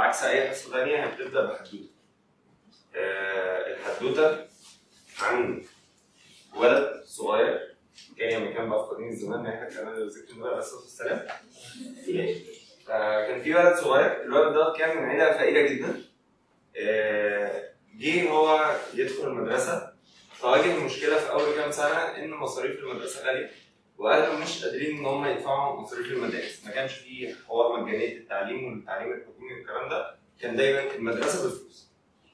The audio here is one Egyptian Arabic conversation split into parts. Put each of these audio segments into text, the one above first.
عكس اي حصه ثانيه هي بتبدا بحدوته آه، الحدوته عن ولد صغير كان لما كان بقى في قديم الزمان ما احنا كمان ذكر النبي عليه الصلاه والسلام فكان في ولد صغير الولد ده كان من عيله فقيره جدا آه، جه هو يدخل المدرسه فواجه مشكله في اول كام سنه ان مصاريف المدرسه غاليه واهله مش قادرين ان هم يدفعوا مصاريف المدارس ما كانش في حوار مجانيه التعليم والتعليم الحكومي والكلام ده كان دايما المدرسه بفلوس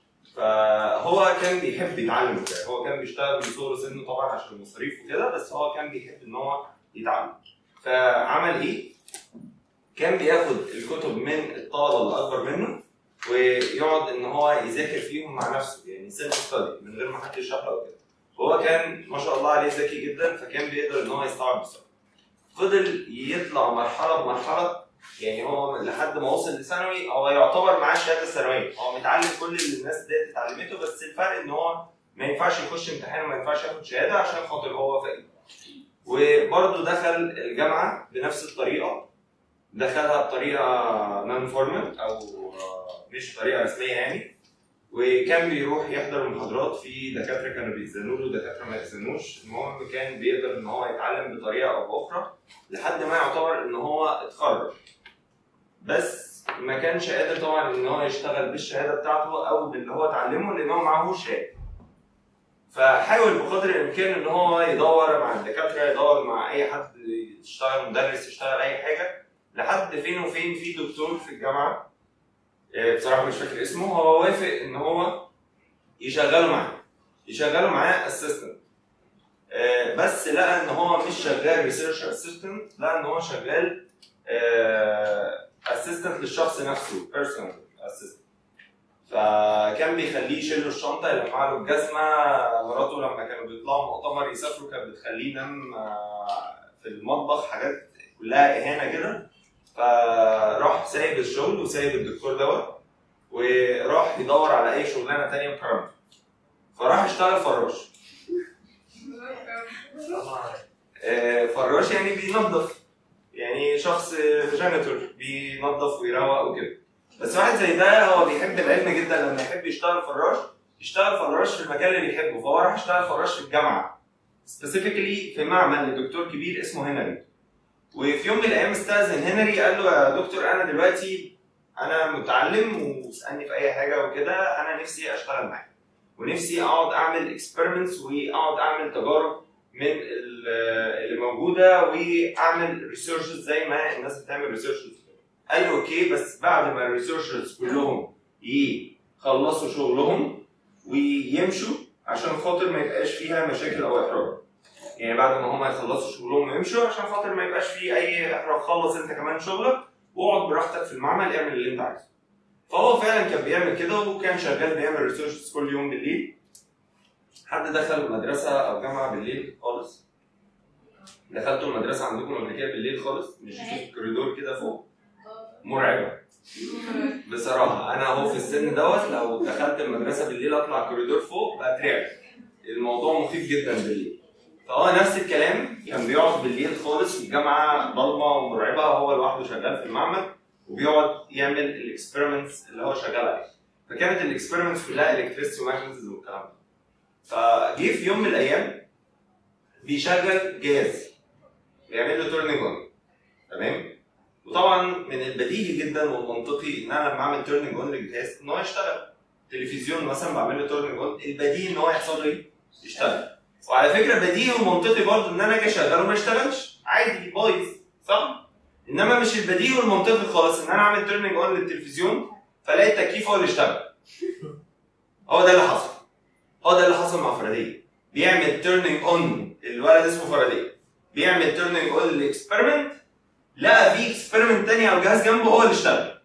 فهو كان بيحب يتعلم وكده هو كان بيشتغل من صغر سنه طبعا عشان المصاريف وكده بس هو كان بيحب ان هو يتعلم فعمل ايه؟ كان بياخد الكتب من الطلبه اللي اكبر منه ويقعد ان هو يذاكر فيهم مع نفسه يعني سيلف ستادي من غير ما حد يشرح له كده هو كان ما شاء الله عليه ذكي جدا فكان بيقدر ان هو يستوعب بسرعه فضل يطلع مرحله بمرحله يعني هو لحد ما وصل لثانوي هو يعتبر معاه الشهاده الثانويه هو متعلم كل اللي الناس ديت اتعلمته بس الفرق ان هو ما ينفعش يخش امتحان وما ينفعش ياخد شهاده عشان خاطر هو فقير وبرضه دخل الجامعه بنفس الطريقه دخلها بطريقه نون فورمال او مش طريقه رسميه يعني وكان بيروح يحضر محاضرات في دكاتره كانوا بيأذنوا له دكاتره ما يأذنوش المهم كان بيقدر ان هو يتعلم بطريقه او باخرى لحد ما يعتبر ان هو اتخرج بس ما كانش قادر طبعا ان هو يشتغل بالشهاده بتاعته او باللي هو اتعلمه لان هو معهوش شهاده فحاول بقدر الامكان ان هو يدور مع الدكاتره يدور مع اي حد يشتغل مدرس يشتغل اي حاجه لحد فين وفين في دكتور في الجامعه آه، بصراحه مش فاكر اسمه هو وافق ان هو يشغله معاه يشغله معاه اسيستنت بس لقى ان هو مش شغال ريسيرش اسيستنت لقى ان هو شغال اسيستنت للشخص نفسه بيرسونال اسيستنت فكان بيخليه يشيل له الشنطه يلمع له الجزمه مراته لما كانوا بيطلعوا مؤتمر يسافروا كانت بتخليه ينام آه، في المطبخ حاجات كلها اهانه كده فراح سايب الشغل وسايب الدكتور دوت وراح يدور على اي شغلانه تانية بكرامته فراح اشتغل فراش آه، فراش يعني بينظف يعني شخص جانيتور بينظف ويروق وكده بس واحد زي ده هو بيحب العلم جدا لما يحب يشتغل فراش يشتغل فراش في المكان اللي بيحبه فهو راح اشتغل فراش في الجامعه سبيسيفيكلي في معمل لدكتور كبير اسمه هنري وفي يوم من الايام استاذن هنري قال له يا دكتور انا دلوقتي انا متعلم واسالني في اي حاجه وكده انا نفسي اشتغل معاك ونفسي اقعد اعمل اكسبيرمنتس واقعد اعمل تجارب من ال- اللي موجوده واعمل ريسيرشز زي ما الناس بتعمل ريسيرشز قال له اوكي بس بعد ما الريسيرشرز كلهم يخلصوا شغلهم ويمشوا عشان خاطر ما يبقاش فيها مشاكل او احراج يعني بعد ما هم يخلصوا شغلهم ويمشوا عشان خاطر ما يبقاش فيه اي احراج خلص انت كمان شغلك واقعد براحتك في المعمل اعمل اللي انت عايزه فهو فعلا كان بيعمل كده وكان شغال بيعمل ريسيرشز كل يوم بالليل حد دخل مدرسه او جامعه بالليل خالص دخلتوا المدرسه عندكم قبل كده بالليل خالص مش في الكوريدور كده فوق مرعبه بصراحه انا اهو في السن دوت لو دخلت المدرسه بالليل اطلع كوريدور فوق بترعب الموضوع مخيف جدا بالليل فهو نفس الكلام كان بيقعد بالليل خالص في الجامعه ضلمه ومرعبه هو لوحده شغال في المعمل وبيقعد يعمل الاكسبيرمنتس اللي هو شغال عليها فكانت الاكسبيرمنتس كلها الكتريستي وماجنتيزم والكلام ده فجه في يوم من الايام بيشغل جهاز بيعمل له تورنينج اون تمام وطبعا من البديهي جدا والمنطقي ان انا لما اعمل تورنينج اون للجهاز ان هو يشتغل تلفزيون مثلا بعمل له تورنينج اون البديهي ان هو يحصل له ايه؟ يشتغل وعلى فكره بديهي ومنطقي برضه ان انا اجي اشغله ما يشتغلش عادي بايظ صح؟ انما مش البديهي والمنطقي خالص ان انا اعمل تورنينج اون للتلفزيون فالاقي التكييف هو اللي اشتغل هو ده اللي حصل هو ده اللي حصل مع فرديه بيعمل تورنينج اون الولد اسمه فرديه بيعمل تورنينج اون للاكسبيرمنت لقى في اكسبيرمنت تاني او جهاز جنبه هو اللي اشتغل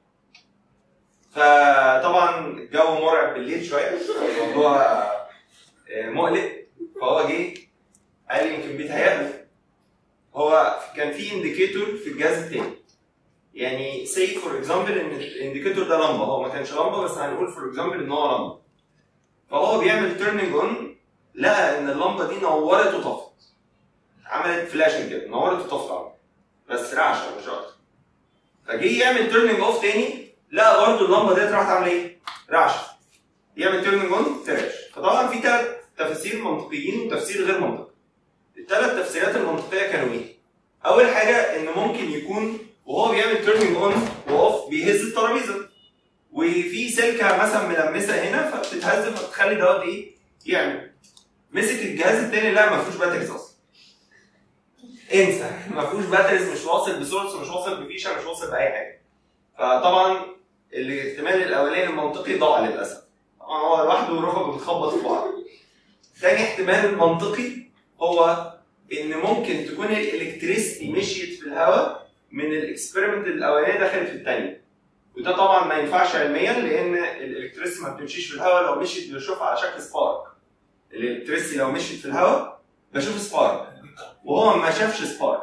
فطبعا الجو مرعب بالليل شويه الموضوع آه، مقلق فهو جه قال لي يمكن بيتهيأله هو كان في انديكيتور في الجهاز التاني يعني سي فور اكزامبل ان الانديكيتور ده لمبه هو ما كانش لمبه بس هنقول فور اكزامبل ان هو لمبه فهو بيعمل تيرنينج اون لقى ان اللمبه دي نورت وطفت عملت فلاشنج كده نورت وطفت على طول. بس رعشه مش اكتر فجه يعمل تيرنينج اوف تاني لا برضه اللمبه ديت راح تعمل ايه؟ رعشه يعمل تيرنينج اون تراش فطبعا في ثلاث تفاسير منطقيين وتفسير غير منطقي الثلاث تفسيرات المنطقيه كانوا ايه؟ اول حاجه ان ممكن يكون وهو بيعمل تيرنينج اون واوف بيهز الترابيزه وفي سلكه مثلا ملمسه هنا فبتتهز فبتخلي دوت ايه؟ يعمل مسك الجهاز التاني لا ما فيهوش باتريز اصلا انسى ما فيهوش باتريز مش واصل بسورس مش واصل بفيشه مش واصل باي حاجه فطبعا الاحتمال الاولاني المنطقي ضاع للاسف طبعا هو لوحده وركبه بتخبط في بعض تاني احتمال منطقي هو ان ممكن تكون الالكتريستي مشيت في الهواء من الاكسبيرمنت الاولانيه دخلت في الثانيه وده طبعا ما ينفعش علميا لان الالكتريستي ما بتمشيش في الهواء لو مشيت بنشوفها على شكل سبارك الالكتريستي لو مشيت في الهواء بشوف سبارك وهو ما شافش سبارك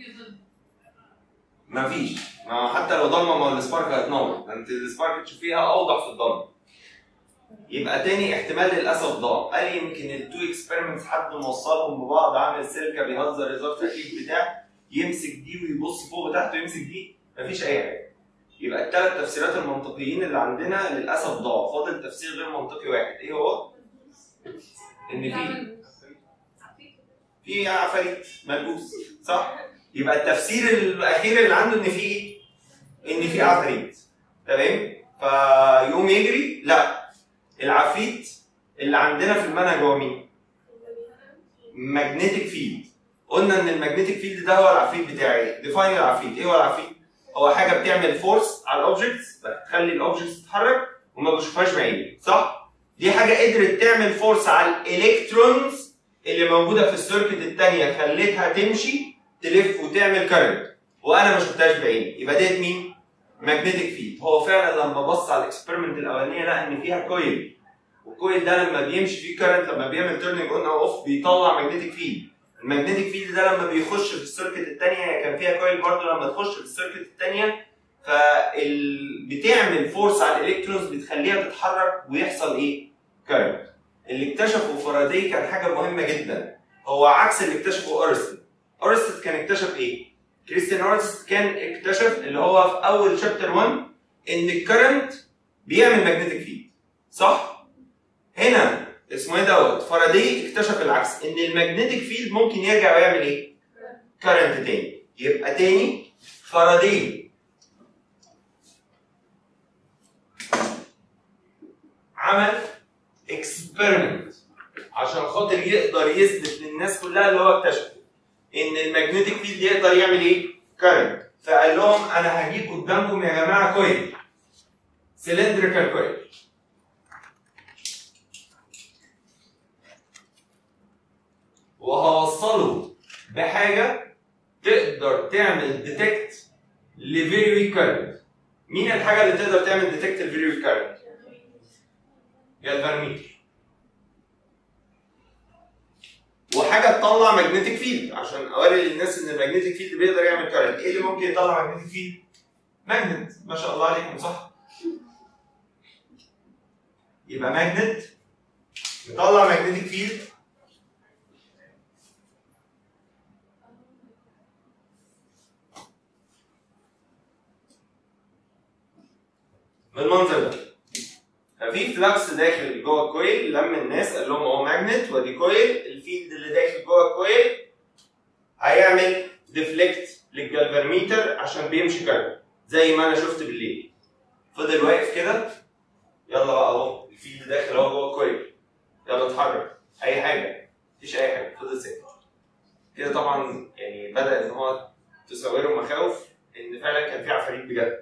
ما فيش ما حتى لو ضلمه ما السبارك هتنور ده انت السبارك تشوفيها اوضح في الضلمه يبقى تاني احتمال للاسف ضاع قال يمكن التو اكسبيرمنتس حد موصلهم ببعض عامل سلكه بيهزر هزار تركيب بتاع يمسك دي ويبص فوق وتحت ويمسك دي مفيش اي حاجه يبقى الثلاث تفسيرات المنطقيين اللي عندنا للاسف ضاعوا فاضل تفسير غير منطقي واحد ايه هو؟ ان في في عفاريت ملبوس صح؟ يبقى التفسير الاخير اللي عنده ان في ايه؟ ان في عفاريت تمام؟ فيقوم يجري لا العفريت اللي عندنا في المنهج هو مين؟ ماجنتيك فيلد قلنا ان الماجنتيك فيلد ده هو العفريت بتاعي ديفاين العفريت ايه هو العفريت؟ هو حاجه بتعمل فورس على الاوبجكتس بتخلي الاوبجكتس تتحرك وما بشوفهاش بعيني صح؟ دي حاجه قدرت تعمل فورس على الالكترونز اللي موجوده في السيركت الثانيه خلتها تمشي تلف وتعمل كارنت وانا ما شفتهاش بعيني يبقى ديت مين؟ ماجنتيك فيلد هو فعلا لما بص على الاكسبيرمنت الاولانيه لقى ان فيها كويل والكويل ده لما بيمشي فيه كارنت لما بيعمل تيرنينج اون او اوف بيطلع ماجنتيك فيلد الماجنتيك فيلد ده لما بيخش في السيركت الثانيه كان فيها كويل برضه لما تخش في السيركت الثانيه فال بتعمل فورس على الالكترونز بتخليها تتحرك ويحصل ايه؟ كارنت اللي اكتشفه فاراداي كان حاجه مهمه جدا هو عكس اللي اكتشفه ارستد ارستد كان اكتشف ايه؟ كريستيان ارستد كان اكتشف اللي هو في اول شابتر 1 ان الكرنت بيعمل ماجنتيك فيلد صح؟ هنا اسمه ايه دوت فاراداي اكتشف العكس ان الماجنتيك فيلد ممكن يرجع ويعمل ايه؟ كرنت تاني يبقى تاني فاراداي عمل اكسبيرمنت عشان خاطر يقدر يثبت للناس كلها اللي هو اكتشفه ان الماجنتيك فيلد يقدر يعمل ايه؟ كارنت فقال لهم انا هجيب قدامكم يا جماعه كويل سلندريكال كويل وهوصله بحاجه تقدر تعمل ديتكت لفيري ويك كارنت مين الحاجه اللي تقدر تعمل ديتكت لفيري ويك كارنت؟ جالفانوميتر وحاجه تطلع ماجنتيك فيلد عشان اوري للناس ان الماجنتيك فيلد بيقدر يعمل كارنت ايه اللي ممكن يطلع ماجنتيك فيلد؟ ماجنت ما شاء الله عليكم صح يبقى ماجنت يطلع ماجنتيك فيلد بالمنظر ده ففي فلكس داخل جوه الكويل لم الناس قال لهم هو ماجنت ودي كويل الفيلد اللي داخل جوه الكويل هيعمل ديفليكت للجالفانميتر عشان بيمشي كارنت زي ما انا شفت بالليل فضل واقف كده يلا بقى اهو الفيلد داخل اهو جوه الكويل يلا اتحرك اي حاجه مفيش اي حاجه فضل ساكت كده طبعا يعني بدا ان هو تصوره مخاوف ان فعلا كان في عفاريت بجد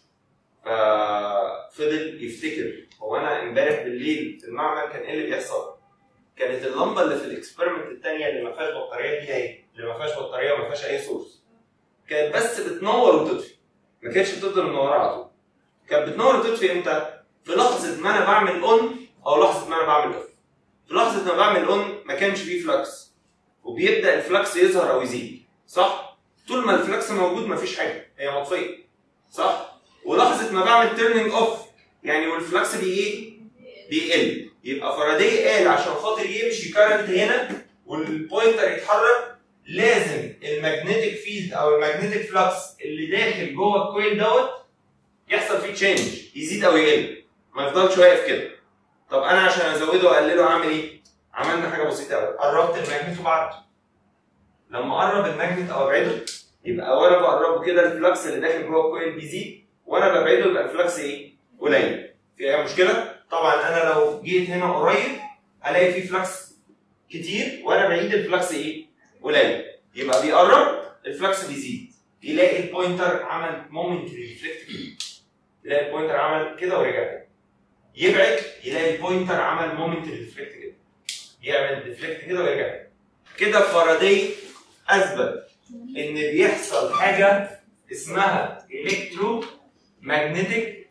ففضل يفتكر هو انا امبارح بالليل في المعمل كان ايه اللي بيحصل؟ كانت اللمبه اللي في الاكسبيرمنت الثانيه اللي ما فيهاش بطاريه دي هي اللي ما فيهاش بطاريه وما فيهاش اي سورس كانت بس بتنور وتطفي ما كانتش بتفضل منوره على طول كانت بتنور وتطفي امتى؟ في لحظه ما انا بعمل اون او لحظه ما انا بعمل اوف في لحظه ما بعمل اون ما كانش فيه فلكس وبيبدا الفلكس يظهر او يزيد صح؟ طول ما الفلكس موجود مفيش حاجه هي مطفيه صح؟ ولحظه ما بعمل تيرنينج اوف يعني والفلكس بي ايه؟ بيقل يبقى فاراداي قال عشان خاطر يمشي كارنت هنا والبوينتر يتحرك لازم الماجنتيك فيلد او الماجنتيك فلكس اللي داخل جوه الكويل دوت يحصل فيه تشينج يزيد او يقل ما يفضلش واقف كده طب انا عشان ازوده واقلله اعمل ايه؟ عملنا حاجه بسيطه قوي قربت الماجنت وبعدته لما اقرب الماجنت او ابعده يبقى وانا بقربه كده الفلكس اللي داخل جوه الكويل بيزيد وانا ببعده يبقى الفلكس ايه؟ قليل في اي مشكله؟ طبعا انا لو جيت هنا قريب الاقي في فلكس كتير وانا بعيد الفلكس ايه؟ قليل يبقى بيقرب الفلكس بيزيد يلاقي البوينتر عمل مومنت ريفلكت كده يلاقي البوينتر عمل كده ورجع كده يبعد يلاقي البوينتر عمل مومنت ريفلكت كده يعمل ديفلكت كده ويرجع كده كده فاراداي اثبت ان بيحصل حاجه اسمها الكترو ماجنتيك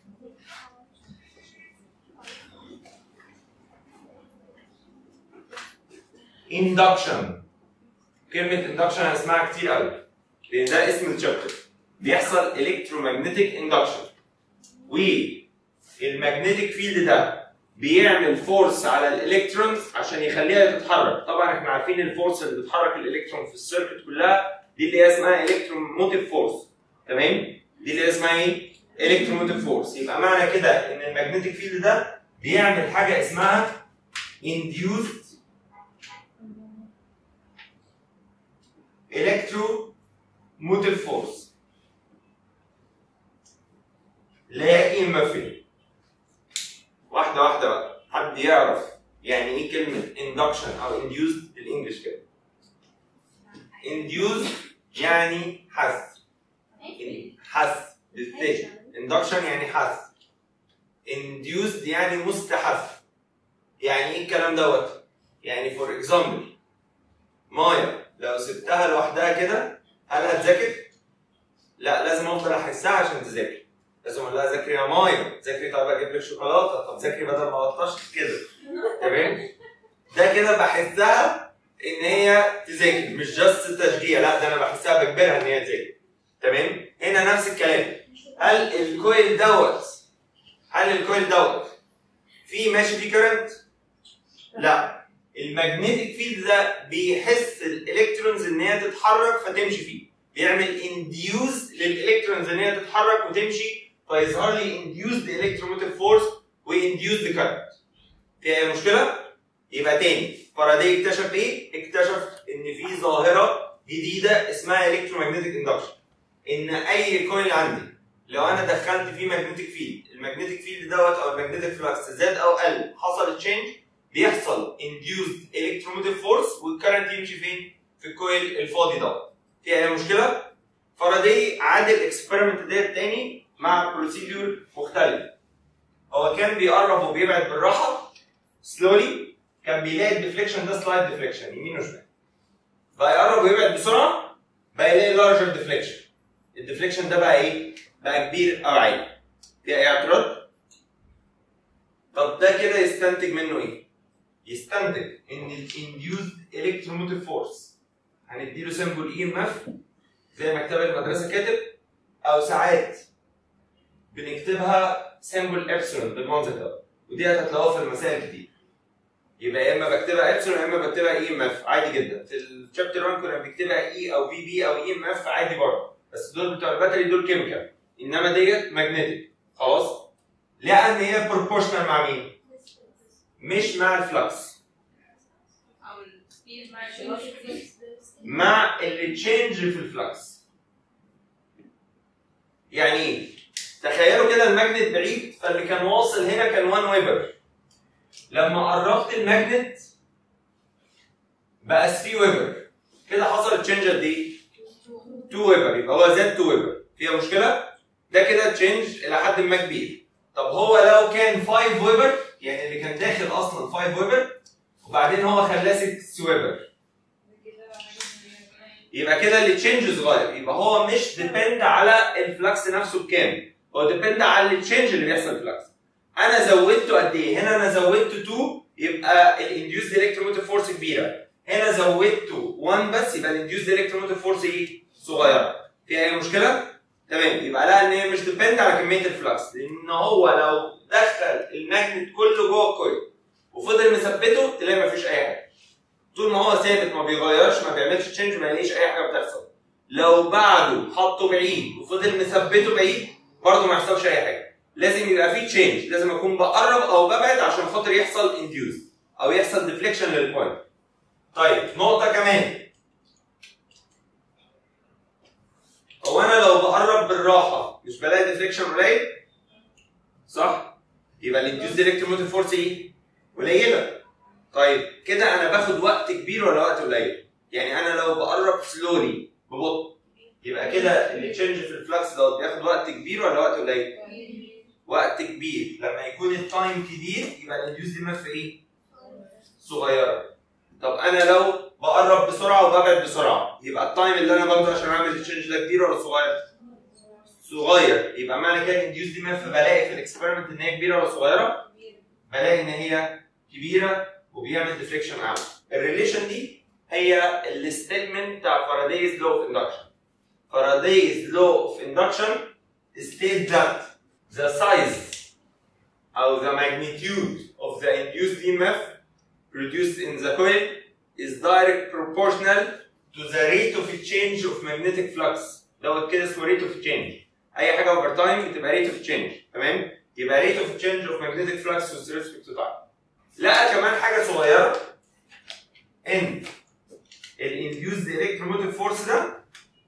اندكشن كلمه اندكشن هنسمعها كتير قوي لان ده اسم الشابتر بيحصل الكترومagnetic اندكشن والمagnetic فيلد ده بيعمل فورس على الالكترونز عشان يخليها تتحرك طبعا احنا عارفين الفورس اللي بتحرك الالكترون في السيركت كلها دي اللي هي اسمها الكتروموتيف فورس تمام دي اللي هي اسمها ايه الكتروموتيف فورس يبقى معنى كده ان المagnetic فيلد ده بيعمل حاجه اسمها induced electromotive force اللي هي اي ام اف واحده واحده بقى حد يعرف يعني ايه كلمه induction او induced بالانجلش كده induced يعني حث حث بالث induction يعني حث induced يعني مستحث يعني ايه الكلام دوت يعني فور اكزامبل مايا لو سبتها لوحدها كده هل هتذاكر؟ لا لازم افضل احسها عشان تذاكر لازم اقول لها ذاكري يا مايا ذاكري طب اجيب لك شوكولاته طب ذاكري بدل ما بطش كده تمام ده كده بحسها ان هي تذاكر مش جاست تشجيع لا ده انا بحسها بجبرها ان هي تذاكر تمام هنا نفس الكلام هل الكويل دوت هل الكويل دوت في ماشي فيه كرنت؟ لا المagnetic فيلد ده بيحس الالكترونز ان هي تتحرك فتمشي فيه بيعمل انديوز للالكترونز ان هي تتحرك وتمشي فيظهر لي انديوزد الكتروموتيف فورس وانديوزد كارنت في اي مشكله؟ يبقى تاني فاراداي اكتشف ايه؟ اكتشف ان في ظاهره جديده اسمها الكترومagnetic اندكشن ان اي كويل عندي لو انا دخلت فيه ماجنتيك فيلد الماجنتيك فيلد دوت او الماجنتيك فلكس زاد او قل حصل تشينج بيحصل induced electromotive force والكرنت يمشي فين؟ في الكويل الفاضي دوت. في اي مشكله؟ فاراداي عاد الاكسبيرمنت ديت تاني مع بروسيدور مختلف. هو كان بيقرب وبيبعد بالراحه سلولي كان بيلاقي الديفليكشن ده سلايد ديفليكشن يمين وشمال. بقى يقرب ويبعد بسرعه بقى يلاقي لارجر ديفليكشن. الديفليكشن ده بقى ايه؟ بقى كبير او عالي. في اي اعتراض؟ طب ده كده يستنتج منه ايه؟ يستنتج ان الانديوزد الكتروموتيف فورس هنديله سيمبل اي ام اف زي ما كتاب المدرسه كاتب او ساعات بنكتبها سيمبل ابسلون بالمنظر ده ودي هتلاقوها في المسائل كتير يبقى يا اما بكتبها ابسلون يا اما بكتبها اي ام اف عادي جدا في الشابتر 1 كنا بنكتبها اي او في بي او اي ام اف عادي برضه بس دول بتوع الباتري دول كيميكال انما ديت ماجنتيك خلاص لان هي بروبورشنال مع مين؟ مش مع الفلكس او السبيد مع الفيلوسفي مع اللي تشينج في الفلكس يعني ايه؟ تخيلوا كده الماجنت بعيد فاللي كان واصل هنا كان 1 ويبر لما قربت الماجنت بقى 3 ويبر كده حصل تشينج قد ايه؟ 2 ويبر يبقى هو زاد 2 ويبر فيها مشكله؟ ده كده تشينج الى حد ما كبير طب هو لو كان 5 ويبر يعني اللي كان داخل اصلا 5 ويبر وبعدين هو خلاه 6 ويبر يبقى كده التشينج صغير يبقى هو مش ديبند على الفلكس نفسه بكام هو ديبند على التشينج اللي بيحصل في الفلكس انا زودته قد ايه هنا انا زودته 2 يبقى الانديوزد الكتروموتيف فورس كبيره هنا زودته 1 بس يبقى الانديوزد الكتروموتيف فورس ايه صغيره في اي مشكله تمام يبقى لا ان هي مش ديبند على كميه الفلكس لان هو لو دخل الماجنت كله جوه الكويل وفضل مثبته تلاقي مفيش اي حاجه طول ما هو ثابت ما بيغيرش ما بيعملش تشينج ما يلاقيش اي حاجه بتحصل لو بعده حطه بعيد وفضل مثبته بعيد برضه ما يحصلش اي حاجه لازم يبقى في تشينج لازم اكون بقرب او ببعد عشان خاطر يحصل انديوز او يحصل ديفليكشن للبوينت طيب نقطه كمان هو انا لو بقرب بالراحه مش بلاقي ديفليكشن قليل صح يبقى الانديوز الكتروموتيف فورس ايه قليله طيب كده انا باخد وقت كبير ولا وقت قليل يعني انا لو بقرب سلولي ببطء يبقى كده التشنج في الفلكس دوت بياخد وقت كبير ولا وقت قليل وقت كبير لما يكون التايم كبير يبقى الانديوز دي مف ايه صغيره طب انا لو بقرب بسرعه وببعد بسرعه يبقى التايم اللي انا باخده عشان اعمل التشنج ده كبير ولا صغير صغير يبقى معنى كده الانديوز دي مف بلاقي في الاكسبيرمنت ان هي كبيره ولا صغيره بلاقي ان هي كبيره وبيعمل ديفليكشن اعلى الريليشن دي هي الستيتمنت بتاع فارادايز لو اوف اندكشن فارادايز لو اوف اندكشن states that the size or the magnitude of the induced EMF produced in the coil is direct proportional to the rate of change of magnetic flux دوت كده اسمه rate of change اي حاجه اوفر تايم بتبقى rate of change تمام يبقى rate of change of magnetic flux with respect to time لقى كمان حاجه صغيره ان الانديوزد الكتروموتيف فورس ده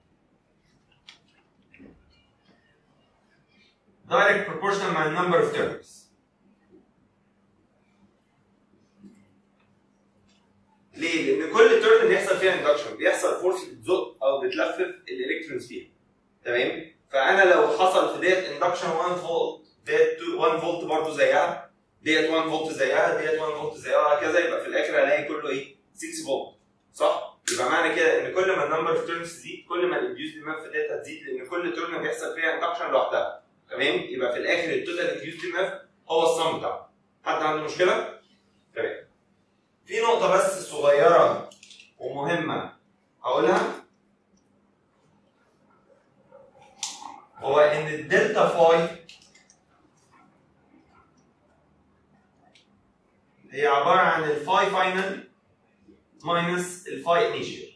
direct proportional مع النمبر اوف turns ليه؟ لان كل تيرن بيحصل فيها اندكشن بيحصل فورس بتزق او بتلفف الالكترونز فيها تمام؟ فانا لو حصل في ديت اندكشن 1 فولت ديت 2 1 فولت برضه زيها ديت 1 فولت زيها ديت 1 فولت زيها وهكذا يبقى في الاخر هلاقي كله ايه 6 فولت صح يبقى معنى كده ان كل ما النمبر اوف تيرنز تزيد كل ما الانديوز ماف ديت هتزيد لان كل تيرن بيحصل فيها اندكشن لوحدها تمام يبقى في الاخر التوتال انديوز ماف هو الصم بتاعه حد عنده مشكله تمام في نقطه بس صغيره ومهمه هقولها هو ان الدلتا فاي هي عبارة عن الفاي فاينل ماينس الفاي انيشال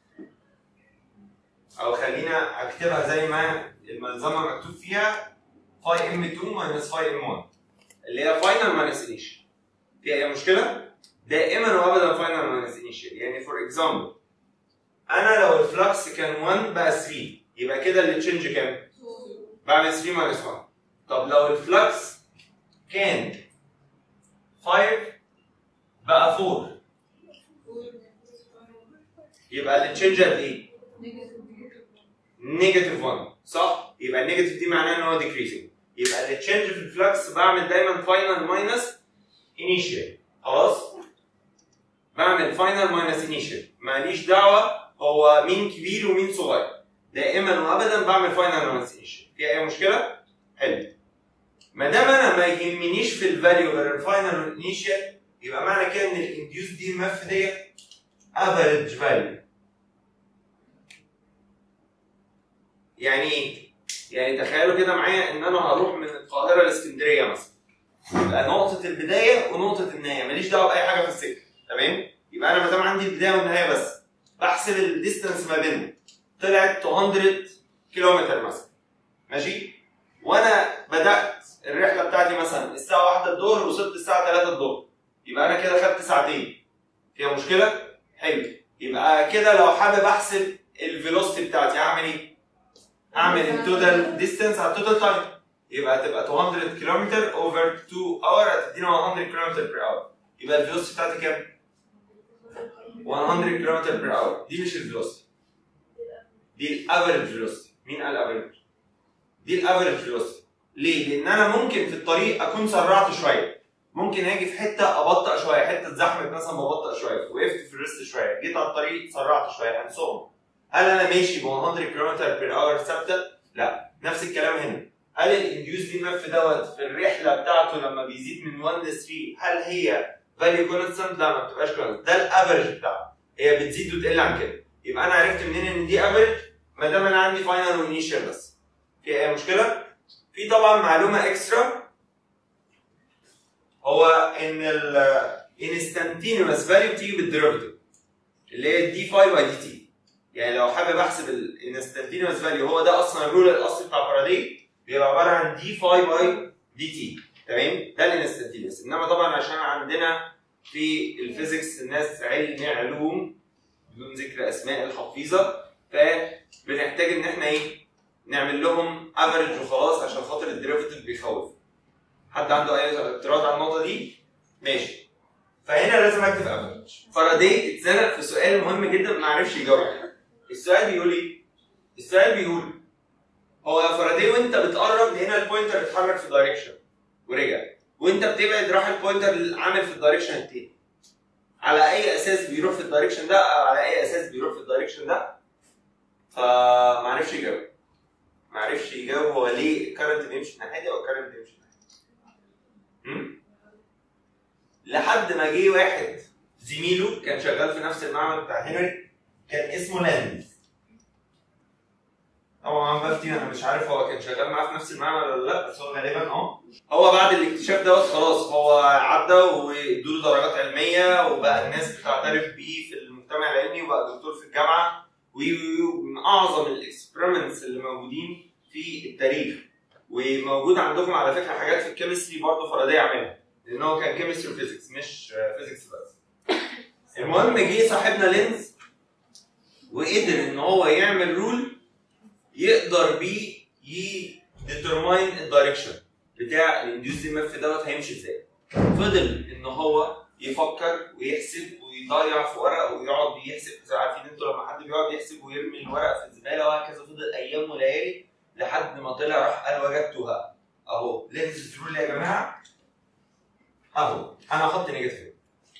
أو خلينا أكتبها زي ما الملزمة مكتوب فيها فاي ام 2 ماينس فاي ام 1 اللي هي فاينل ماينس انيشال فيها أي مشكلة؟ دائما وأبدا فاينل ماينس انيشال يعني فور اكزامبل أنا لو الفلكس كان 1 بقى 3 يبقى كده التشنج كام؟ بعمل 3 ماينس 1 طب لو الفلكس كان 5 بقى 4 يبقى التشنج قد ايه؟ نيجاتيف 1 صح؟ يبقى النيجاتيف دي معناها ان هو ديكريزنج يبقى التشنج في الفلكس بعمل دايما فاينل ماينس انيشال خلاص؟ بعمل فاينل ماينس انيشال ماليش دعوه هو مين كبير ومين صغير دائما وابدا بعمل فاينل ماينس انيشال في اي مشكله؟ حلو ما دام انا ما يهمنيش في الفاليو غير الفاينل والانيشال يبقى معنى كده ان الانديوس دي مف ديت افريج فاليو يعني ايه؟ يعني تخيلوا كده معايا ان انا هروح من القاهره لاسكندريه مثلا يبقى نقطه البدايه ونقطه النهايه ماليش دعوه باي حاجه في السكه تمام؟ يبقى انا ما دام عندي البدايه والنهايه بس بحسب الديستنس ما بينهم طلعت 200 كيلومتر مثلا ماشي؟ وانا بدات الرحله بتاعتي مثلا الساعه 1 الظهر وصلت الساعه 3 الظهر يبقى انا كده خدت ساعتين فيها مشكله؟ حلو يبقى كده لو حابب احسب الفيلوسيتي بتاعتي هعمل ايه؟ هعمل التوتال ديستانس على التوتال تايم يبقى هتبقى 200 كيلومتر اوفر 2 اور هتدينا 100 كيلومتر بير اور يبقى الفيلوسيتي بتاعتي كام؟ 100 كيلومتر بير اور دي مش الفيلوسيتي دي الافريج فيلوسيتي مين قال افريج؟ دي الافريج فيلوسيتي ليه؟ لان انا ممكن في الطريق اكون سرعت شويه ممكن اجي في حته ابطأ شويه حته زحمه مثلا ببطأ شويه وقفت في الريست شويه جيت على الطريق سرعت شويه هنسوم هل انا ماشي ب 100 كيلومتر بير اور ثابته؟ لا نفس الكلام هنا هل الانديوس دي مف دوت في الرحله بتاعته لما بيزيد من 1 ل 3 هل هي فاليو كونستنت؟ لا ما بتبقاش كونستنت ده الافرج بتاعه هي بتزيد وتقل عن كده يبقى انا عرفت منين ان دي افرج ما دام انا عندي فاينل وانيشال بس في اي مشكله؟ في طبعا معلومه اكسترا هو ان الانستنتينوس فاليو بتيجي بالديريفيتيف اللي هي دي فاي باي دي تي يعني لو حابب احسب الانستنتينوس فاليو هو ده اصلا الرول الاصلي بتاع فاراداي بيبقى عباره عن دي فاي باي دي تي تمام ده الانستنتينيوس انما طبعا عشان عندنا في الفيزيكس الناس علم علوم بدون ذكر اسماء الحفيظه فبنحتاج ان احنا ايه نعمل لهم افريج وخلاص عشان خاطر الديريفيتيف بيخوف حد عنده اي اعتراض على النقطه دي ماشي فهنا لازم اكتب افريج فاراداي اتزنق في سؤال مهم جدا ما عرفش يجاوب عليه السؤال بيقول ايه السؤال بيقول هو يا فاراداي وانت بتقرب لهنا البوينتر اتحرك في دايركشن ورجع وانت بتبعد راح البوينتر عامل في الدايركشن التاني على اي اساس بيروح في الدايركشن ده او على اي اساس بيروح في الدايركشن ده فمعرفش يجاوب معرفش يجاوب هو ليه الكرنت بيمشي الناحيه دي او الكرنت بيمشي الناحيه دي لحد ما جه واحد زميله كان شغال في نفس المعمل بتاع هنري كان اسمه لاند طبعا بفتي انا مش عارف هو كان شغال معاه في نفس المعمل ولا لا بس هو غالبا اه هو بعد الاكتشاف دوت خلاص هو عدى وادوا له درجات علميه وبقى الناس بتعترف بيه في المجتمع العلمي وبقى دكتور في الجامعه ومن اعظم الاكسبيرمنتس اللي موجودين في التاريخ وموجود عندكم على فكره حاجات في الكيمستري برضه فاراداي عاملها لان هو كان كيمستري وفيزيكس مش فيزيكس بس المهم جه صاحبنا لينز وقدر ان هو يعمل رول يقدر بيه يديترماين الدايركشن بتاع الانديوس ام اف دوت هيمشي ازاي فضل ان هو يفكر ويحسب ويضيع في ورق ويقعد يحسب عارفين انتوا لما حد بيقعد يحسب ويرمي الورق في الزباله وهكذا فضل ايام وليالي لحد ما طلع راح قال وجدتها اهو لينز رول يا جماعه اهو انا هحط نيجاتيف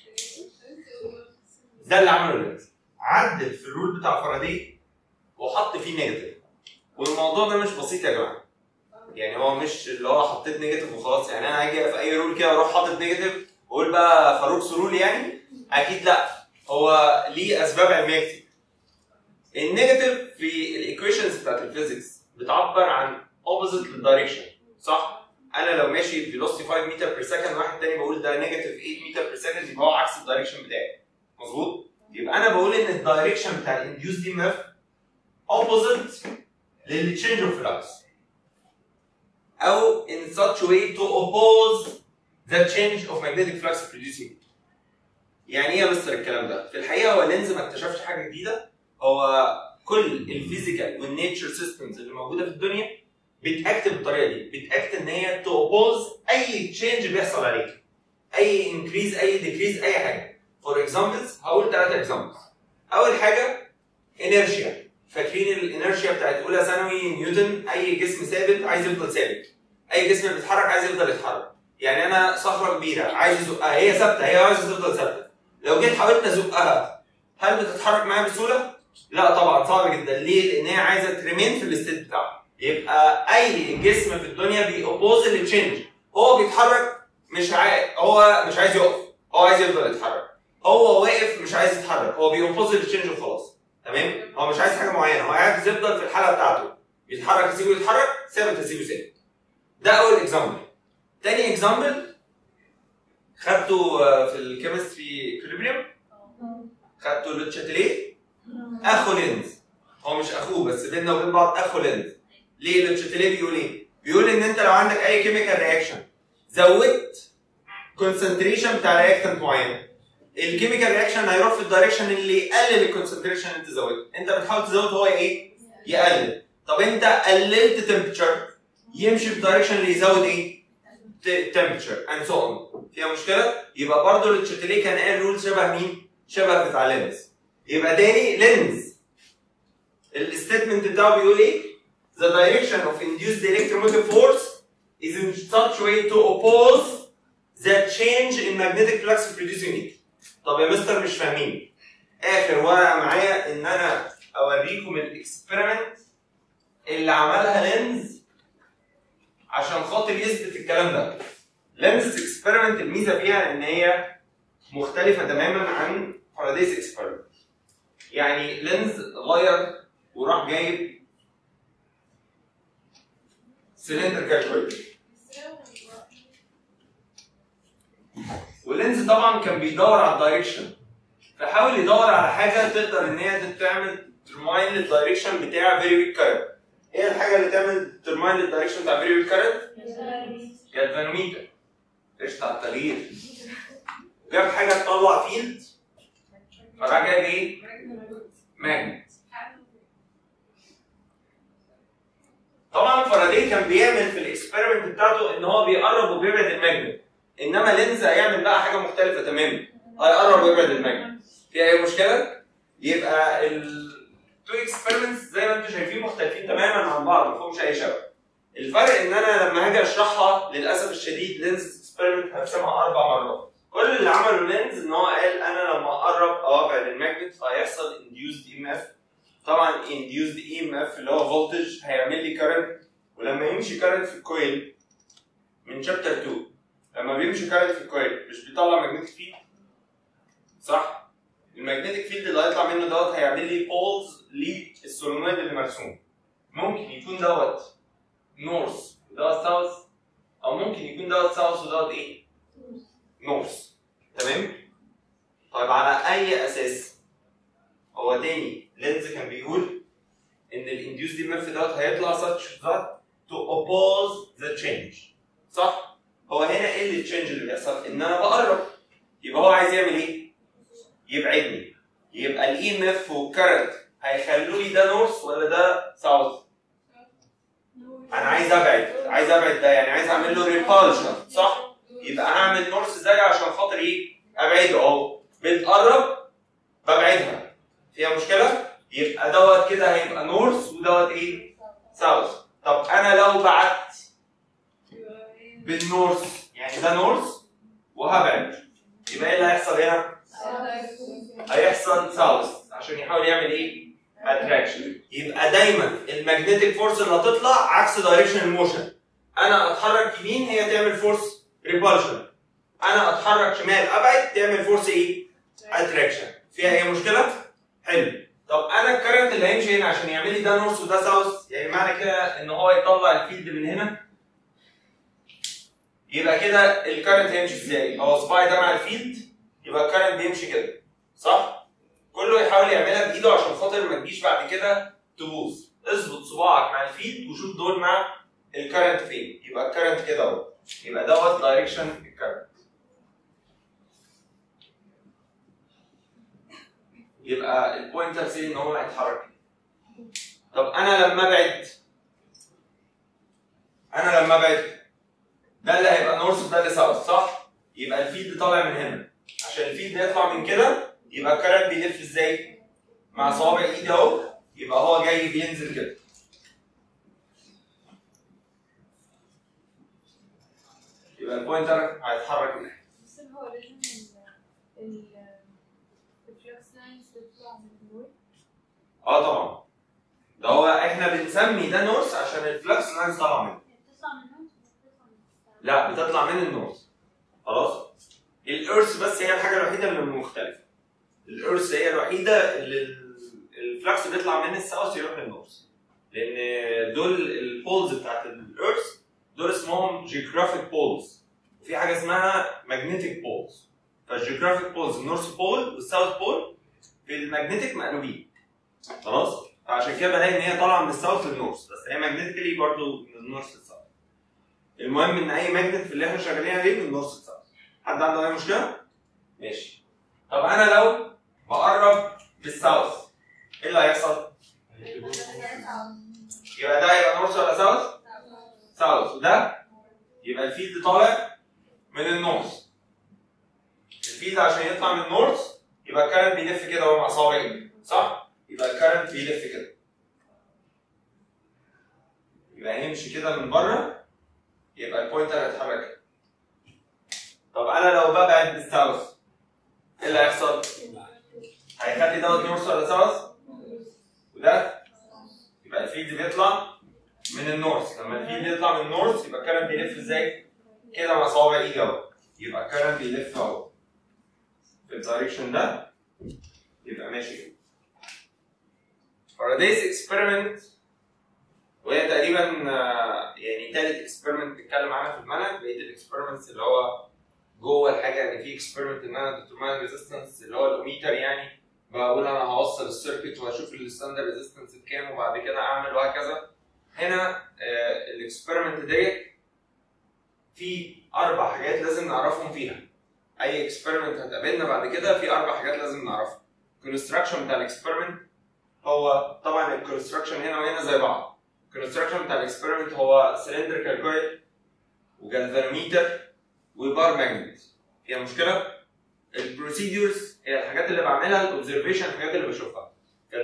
ده اللي عمله لينز عدل في الرول بتاع فاراداي وحط فيه نيجاتيف والموضوع ده مش بسيط يا جماعه يعني هو مش اللي هو حطيت نيجاتيف وخلاص يعني انا هاجي في اي رول كده اروح حاطط نيجاتيف واقول بقى فاروق سرول يعني اكيد لا هو ليه اسباب علميه كتير النيجاتيف في الايكويشنز بتاعت الفيزيكس بتعبر عن اوبوزيت للدايركشن صح انا لو ماشي فيلوسيتي 5 متر بير سكند واحد تاني بقول ده نيجاتيف 8 متر بير سكند يبقى هو عكس الدايركشن بتاعي مظبوط يبقى انا بقول ان الدايركشن بتاع الانديوس دي ام اف اوبوزيت للتشينج اوف فلكس او in such a way to oppose the change of magnetic flux producing يعني ايه يا مستر الكلام ده؟ في الحقيقه هو لينز ما اكتشفش حاجه جديده هو كل الفيزيكال والنيتشر سيستمز اللي موجوده في الدنيا بتاكت بالطريقه دي بتاكت ان هي تو اوبوز اي تشينج بيحصل عليك اي انكريز اي ديكريز اي حاجه فور اكزامبلز هقول ثلاثه اكزامبلز اول حاجه انرشيا فاكرين الانرشيا بتاعت اولى ثانوي نيوتن اي جسم ثابت عايز يفضل ثابت اي جسم بيتحرك عايز يفضل يتحرك يعني انا صخره كبيره عايز ازقها هي ثابته هي عايزه تفضل ثابته لو جيت حاولت ازقها هل بتتحرك معايا بسهوله؟ لا طبعا صعب جدا ليه؟ لان هي عايزه تريمين في الستيت بتاعها يبقى اي جسم في الدنيا بيوبوز للتشينج هو بيتحرك مش عايز هو مش عايز يقف هو عايز يفضل يتحرك هو واقف مش عايز يتحرك هو بيوبوز للتشينج وخلاص تمام هو مش عايز حاجه معينه هو عايز يفضل في الحاله بتاعته يتحرك اسيبه يتحرك ثابت اسيبه ثابت ده اول اكزامبل تاني اكزامبل خدته في الكيمستري اكوليبريم خدته لوتشاتيليه اخو لينز هو مش اخوه بس بيننا وبين بعض اخو لينز ليه لوتشاتيليه بيقول ايه؟ بيقول ان انت لو عندك اي كيميكال رياكشن زودت كونسنتريشن بتاع رياكتنت معين الكيميكال رياكشن هيروح في الدايركشن اللي يقلل الكونسنتريشن اللي انت زودته انت بتحاول تزود هو ايه؟ يقلل طب انت قللت تمبتشر يمشي في الدايركشن اللي يزود ايه؟ تمبتشر اند سو اون فيها مشكله؟ يبقى برضه التشاتيليه كان قال رول شبه مين؟ شبه بتاع لينز يبقى تاني لينز الستيتمنت بتاعه بيقول ايه؟ The direction of induced electromotive force is in such way to oppose the change in magnetic flux producing it. طب يا مستر مش فاهمين. اخر ورقه معايا ان انا اوريكم الاكسبيرمنت اللي عملها لينز عشان خاطر يثبت الكلام ده. لينز اكسبيرمنت الميزه فيها ان هي مختلفه تماما عن فارادايس اكسبيرمنت. يعني لينز غير وراح جايب سلندر كالكوليتر واللينز طبعا كان بيدور على الدايركشن فحاول يدور على حاجه تقدر ان هي تعمل ترماين للدايركشن بتاع فيري ويك كارنت ايه الحاجه اللي تعمل ترماين الدايركشن بتاع فيري كارنت جالفانوميتر قشطه على التغيير جاب حاجه تطلع فيلد فراح جايب ايه؟ ماجنت طبعا فاراداي كان بيعمل في الاكسبيرمنت بتاعته ان هو بيقرب وبيبعد الماجنت انما لينز هيعمل بقى حاجه مختلفه تماما هيقرب ويبعد الماجنت في اي مشكله؟ يبقى التو اكسبيرمنتس زي ما انتم شايفين مختلفين تماما عن بعض ما فيهمش اي شبه الفرق ان انا لما هاجي اشرحها للاسف الشديد لينز اكسبيرمنت هقسمها اربع مرات كل اللي عمله لينز ان هو قال انا لما اقرب او ابعد الماجنت هيحصل induced EMF طبعا induced EMF اللي هو فولتج هيعمل لي كارنت ولما يمشي كارنت في الكويل من شابتر 2 لما بيمشي كارنت في الكويل مش بيطلع ماجنتيك فيلد صح؟ الماجنتيك فيلد اللي هيطلع منه دوت هيعمل لي بولز للسولنويد اللي مرسوم ممكن يكون دوت نورث ودوت ساوث او ممكن يكون دوت ساوث ودوت ايه؟ نورث تمام؟ طيب على اي اساس؟ هو تاني لينز كان بيقول ان الانديوس دي مف دوت هيطلع such that to oppose the change صح؟ هو هنا ايه اللي التشينج اللي بيحصل؟ ان انا بقرب يبقى هو عايز يعمل ايه؟ يبعدني يبقى الاي ام اف والكرنت هيخلوا لي ده نورث ولا ده ساوث؟ انا عايز ابعد عايز ابعد ده يعني عايز اعمل له ريبالشن صح؟ يبقى هعمل نورث زي عشان خاطر ايه؟ ابعده اهو بتقرب ببعدها فيها مشكله؟ يبقى دوت كده هيبقى نورث ودوت ايه؟ ساوث طب انا لو بعدت بالنورث يعني ده نورث وهبعد يبقى ايه اللي هيحصل هنا؟ هيحصل ساوث عشان يحاول يعمل ايه؟ اتراكشن يبقى دايما المagnetic فورس اللي هتطلع عكس دايركشن الموشن انا اتحرك يمين هي تعمل فورس ريبالشن انا اتحرك شمال ابعد تعمل فورس ايه؟ اتراكشن فيها اي مشكله؟ حلو طب انا الكرنت اللي هيمشي هنا عشان يعمل لي ده نورث وده ساوث يعني معنى كده ان هو يطلع الفيلد من هنا يبقى كده الكرنت هيمشي ازاي؟ هو صباعي ده مع الفيلد يبقى الكرنت بيمشي كده صح؟ كله يحاول يعملها بايده عشان خاطر ما تجيش بعد كده تبوظ اظبط صباعك مع الفيلد وشوف دول مع الكرنت فين يبقى الكرنت كده اهو يبقى دوت دايركشن الكرنت يبقى البوينتر سي ان هو هيتحرك طب انا لما ابعد انا لما ابعد ده اللي هيبقى نورث وده اللي ساوث صح؟ يبقى الفيلد طالع من هنا عشان الفيلد يطلع من كده يبقى الكرنت بيلف ازاي؟ مع صوابع ايدي اهو يبقى هو جاي بينزل كده يبقى البوينتر هيتحرك من هنا بس هو لازم ال ال الفلكس لاينز تطلع من النور اه طبعا ده هو احنا بنسمي ده نورث عشان الفلكس لاينز طالعه منه بتطلع من النور بتطلع من لا بتطلع من النورث خلاص الارث بس هي الحاجه الوحيده اللي مختلفه الارث هي الوحيده اللي ال- الفلكس بيطلع من الساوث يروح للنورث لان دول البولز بتاعت الارث دول اسمهم جيوغرافيك بولز وفي حاجه اسمها ماجنتيك بولز فالجيوغرافيك بولز النورث بول والساوث بول في الماجنتيك مقلوبين خلاص فعشان كده بلاقي ان هي طالعه من الساوث للنورث بس هي ماجنتيكلي برضو من النورث للساوث المهم ان اي ماجنت في اللي احنا شغالين عليه من النورث للساوث حد عنده اي مشكله؟ ماشي طب انا لو بقرب بالساوث ايه اللي هيحصل؟ يبقى ده يبقى نورث ولا ساوث؟ ساوث وده يبقى الفيلد طالع من النورث الفيلد عشان يطلع من النورث يبقى الكارنت بيلف كده هو مع صابعي صح؟ يبقى الكارنت بيلف كده يبقى هيمشي كده من بره يبقى البوينتر هيتحرك كده طب انا لو ببعد بالساوث ايه اللي هيحصل؟ هيخلي دوت نورث ولا ساوث؟ وده يبقى الفيلد بيطلع من النورث لما الفيلد يطلع من النورث يبقى الكرنت بيلف ازاي؟ كده مع صوابع ايدي اهو يبقى الكرنت بيلف اهو في الدايركشن ده يبقى ماشي كده فارادايز اكسبيرمنت وهي تقريبا آه، يعني تالت اكسبيرمنت بنتكلم عنها في المنهج بقيه الاكسبيرمنتس اللي هو جوه الحاجه يعني في اكسبيرمنت ان انا ديترماين ريزيستنس اللي هو الاوميتر يعني بقول انا هوصل السيركت واشوف الستاندرد ريزيستنس بكام وبعد كده اعمل وهكذا هنا الاكسبيرمنت ديت في اربع حاجات لازم نعرفهم فيها اي اكسبيرمنت هتقابلنا بعد كده في اربع حاجات لازم نعرفها الكونستراكشن بتاع الاكسبيرمنت هو طبعا الكونستراكشن هنا وهنا زي بعض الكونستراكشن بتاع الاكسبيرمنت هو سلندريكال كويل وجالفانوميتر وبار ماجنت فيها مشكله البروسيدورز هي الحاجات اللي بعملها الاوبزرفيشن الحاجات اللي بشوفها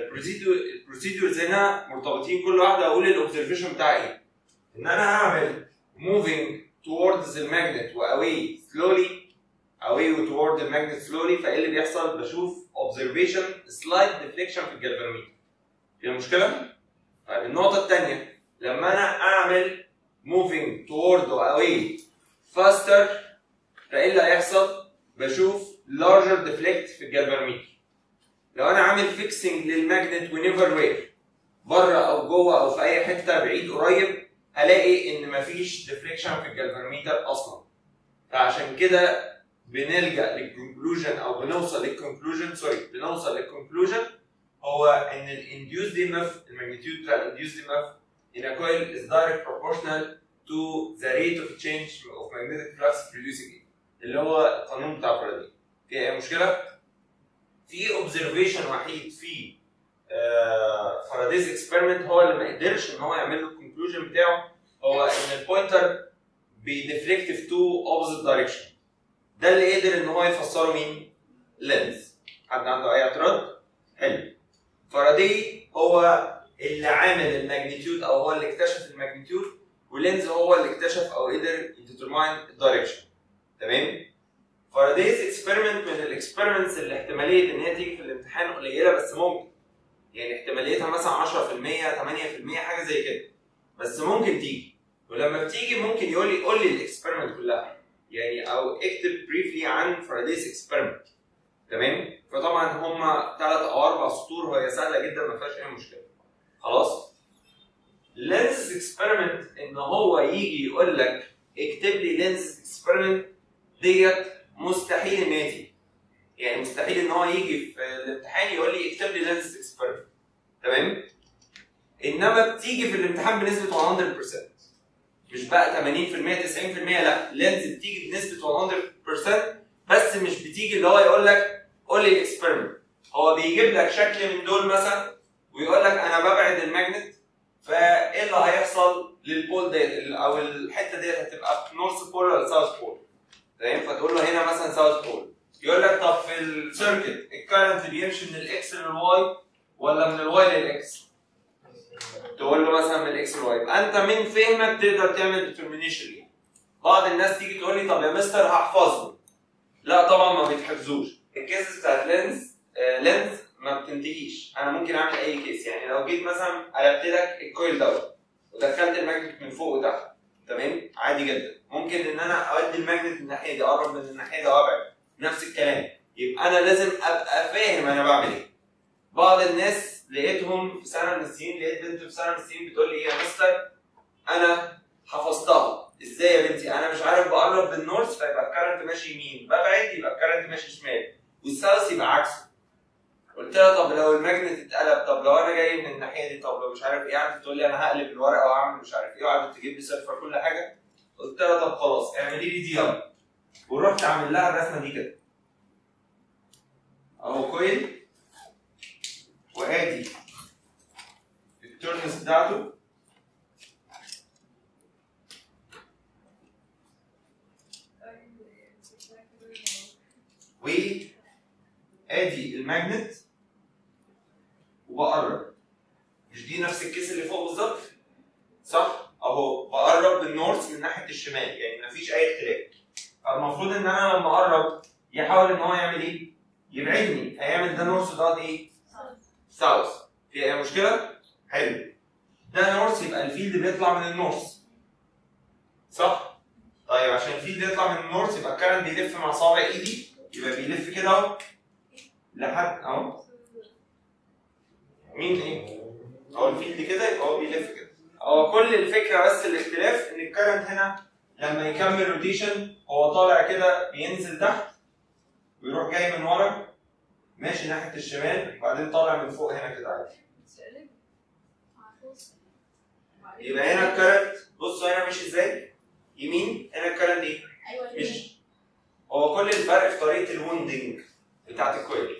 البروسيدورز هنا مرتبطين كل واحده اقول الاوبزرفيشن بتاعي ايه ان انا اعمل moving towards the magnet و away slowly away و toward the magnet slowly فايه اللي بيحصل بشوف observation slight deflection في الجلفانوميتر فيها مشكله؟ طيب النقطه الثانيه لما انا اعمل moving toward و away faster فايه اللي هيحصل؟ بشوف larger deflect في الجلفانوميتر لو انا عامل فيكسنج للماجنت ونيفر وير بره او جوه او في اي حته بعيد قريب هلاقي ان مفيش ديفليكشن في الجلفانوميتر اصلا فعشان كده بنلجا للكونكلوجن او بنوصل للكونكلوجن سوري بنوصل للكونكلوجن هو ان الانديوز دي مف الماجنتيود بتاع الانديوز دي مف in a coil is direct proportional to the rate of change of magnetic flux producing it اللي هو القانون بتاع فاراداي في اي مشكله؟ في اوبزرفيشن وحيد في فارادايز اكسبيرمنت هو اللي ما قدرش ان هو يعمل له الكونكلوجن بتاعه هو ان البوينتر بيديفليكت في تو اوبوزيت دايركشن ده اللي قدر ان هو يفسره مين؟ لينز حد عنده اي اعتراض؟ حلو فاراداي هو اللي عامل الماجنتيود او هو اللي اكتشف الماجنتيود ولينز هو اللي اكتشف او قدر يديترماين الدايركشن تمام؟ فارادايز اكسبيرمنت من الاكسبيرمنتس اللي احتماليه ان هي تيجي في الامتحان قليله بس ممكن يعني احتماليتها مثلا 10% 8% حاجه زي كده بس ممكن تيجي ولما بتيجي ممكن يقول لي قول لي الاكسبيرمنت كلها يعني او اكتب بريفلي عن فارادايز اكسبيرمنت تمام فطبعا هم ثلاث او اربع سطور وهي سهله جدا ما فيهاش اي مشكله خلاص لينز اكسبيرمنت ان هو يجي يقول لك اكتب لي لينز اكسبيرمنت ديت مستحيل ان هي تيجي يعني مستحيل ان هو يجي في الامتحان يقول لي اكتب لي لينز اكسبيرمنت تمام انما بتيجي في الامتحان بنسبه 100% مش بقى 80% 90% لا لينز بتيجي بنسبه 100% بس مش بتيجي اللي هو يقول لك قول لي الاكسبيرمنت هو بيجيب لك شكل من دول مثلا ويقول لك انا ببعد الماجنت فايه اللي هيحصل للبول ديت او الحته ديت هتبقى في نورث بول ولا ساوث بول تمام فتقول له هنا مثلا ساوث بول يقول لك طب في السيركت الكرنت بيمشي من الاكس للواي ولا من الواي للاكس تقول له مثلا من الاكس للواي يبقى انت من فهمك تقدر تعمل ديترمينيشن ليه بعض الناس تيجي تقول لي طب يا مستر هحفظه لا طبعا ما بيتحفظوش الكيسز بتاعت لينز آه لينز ما بتنتهيش انا ممكن اعمل اي كيس يعني لو جيت مثلا قلبت لك الكويل دوت ودخلت الماجنت من فوق وتحت تمام عادي جدا ممكن ان انا اودي الماجنت من الناحيه دي اقرب من الناحيه دي وابعد نفس الكلام يبقى انا لازم ابقى فاهم انا بعمل ايه بعض الناس لقيتهم في سنه من السنين لقيت بنت في سنه من السنين بتقول لي ايه يا مستر انا حفظتها ازاي يا بنتي انا مش عارف بقرب بالنورث فيبقى الكرنت ماشي يمين ببعد يبقى الكرنت ماشي شمال والساوث يبقى عكسه قلت لها طب لو الماجنت اتقلب طب لو انا جاي من الناحيه دي طب لو مش عارف ايه قعدت تقول لي انا هقلب الورقه واعمل مش عارف ايه وقعدت تجيب لي صفر كل حاجه قلت لها طب خلاص اعملي لي دي يلا ورحت عامل لها الرسمه دي كده اهو كويل وادي التورنس بتاعته وادي الماجنت وبقرب مش دي نفس الكيس اللي فوق بالظبط صح اهو بقرب بالنورث من ناحيه الشمال يعني مفيش اي اختلاف فالمفروض ان انا لما اقرب يحاول ان هو يعمل ايه يبعدني هيعمل ده نورث وده ايه ساوث في اي مشكله حلو ده نورث يبقى الفيلد بيطلع من النورث صح طيب عشان الفيلد يطلع من النورث يبقى الكرنت بيلف مع صابع ايدي يبقى بيلف كده اهو لحد اهو مين ايه؟ هو الفيلد كده يبقى هو بيلف كده هو كل الفكره بس الاختلاف ان الكرنت هنا لما يكمل روتيشن هو طالع كده بينزل تحت ويروح جاي من ورا ماشي ناحيه الشمال وبعدين طالع من فوق هنا كده عادي يبقى هنا الكرنت بصوا هنا ماشي ازاي يمين هنا الكرنت ايه ايوه مش هو كل الفرق في طريقه الوندنج بتاعت الكويل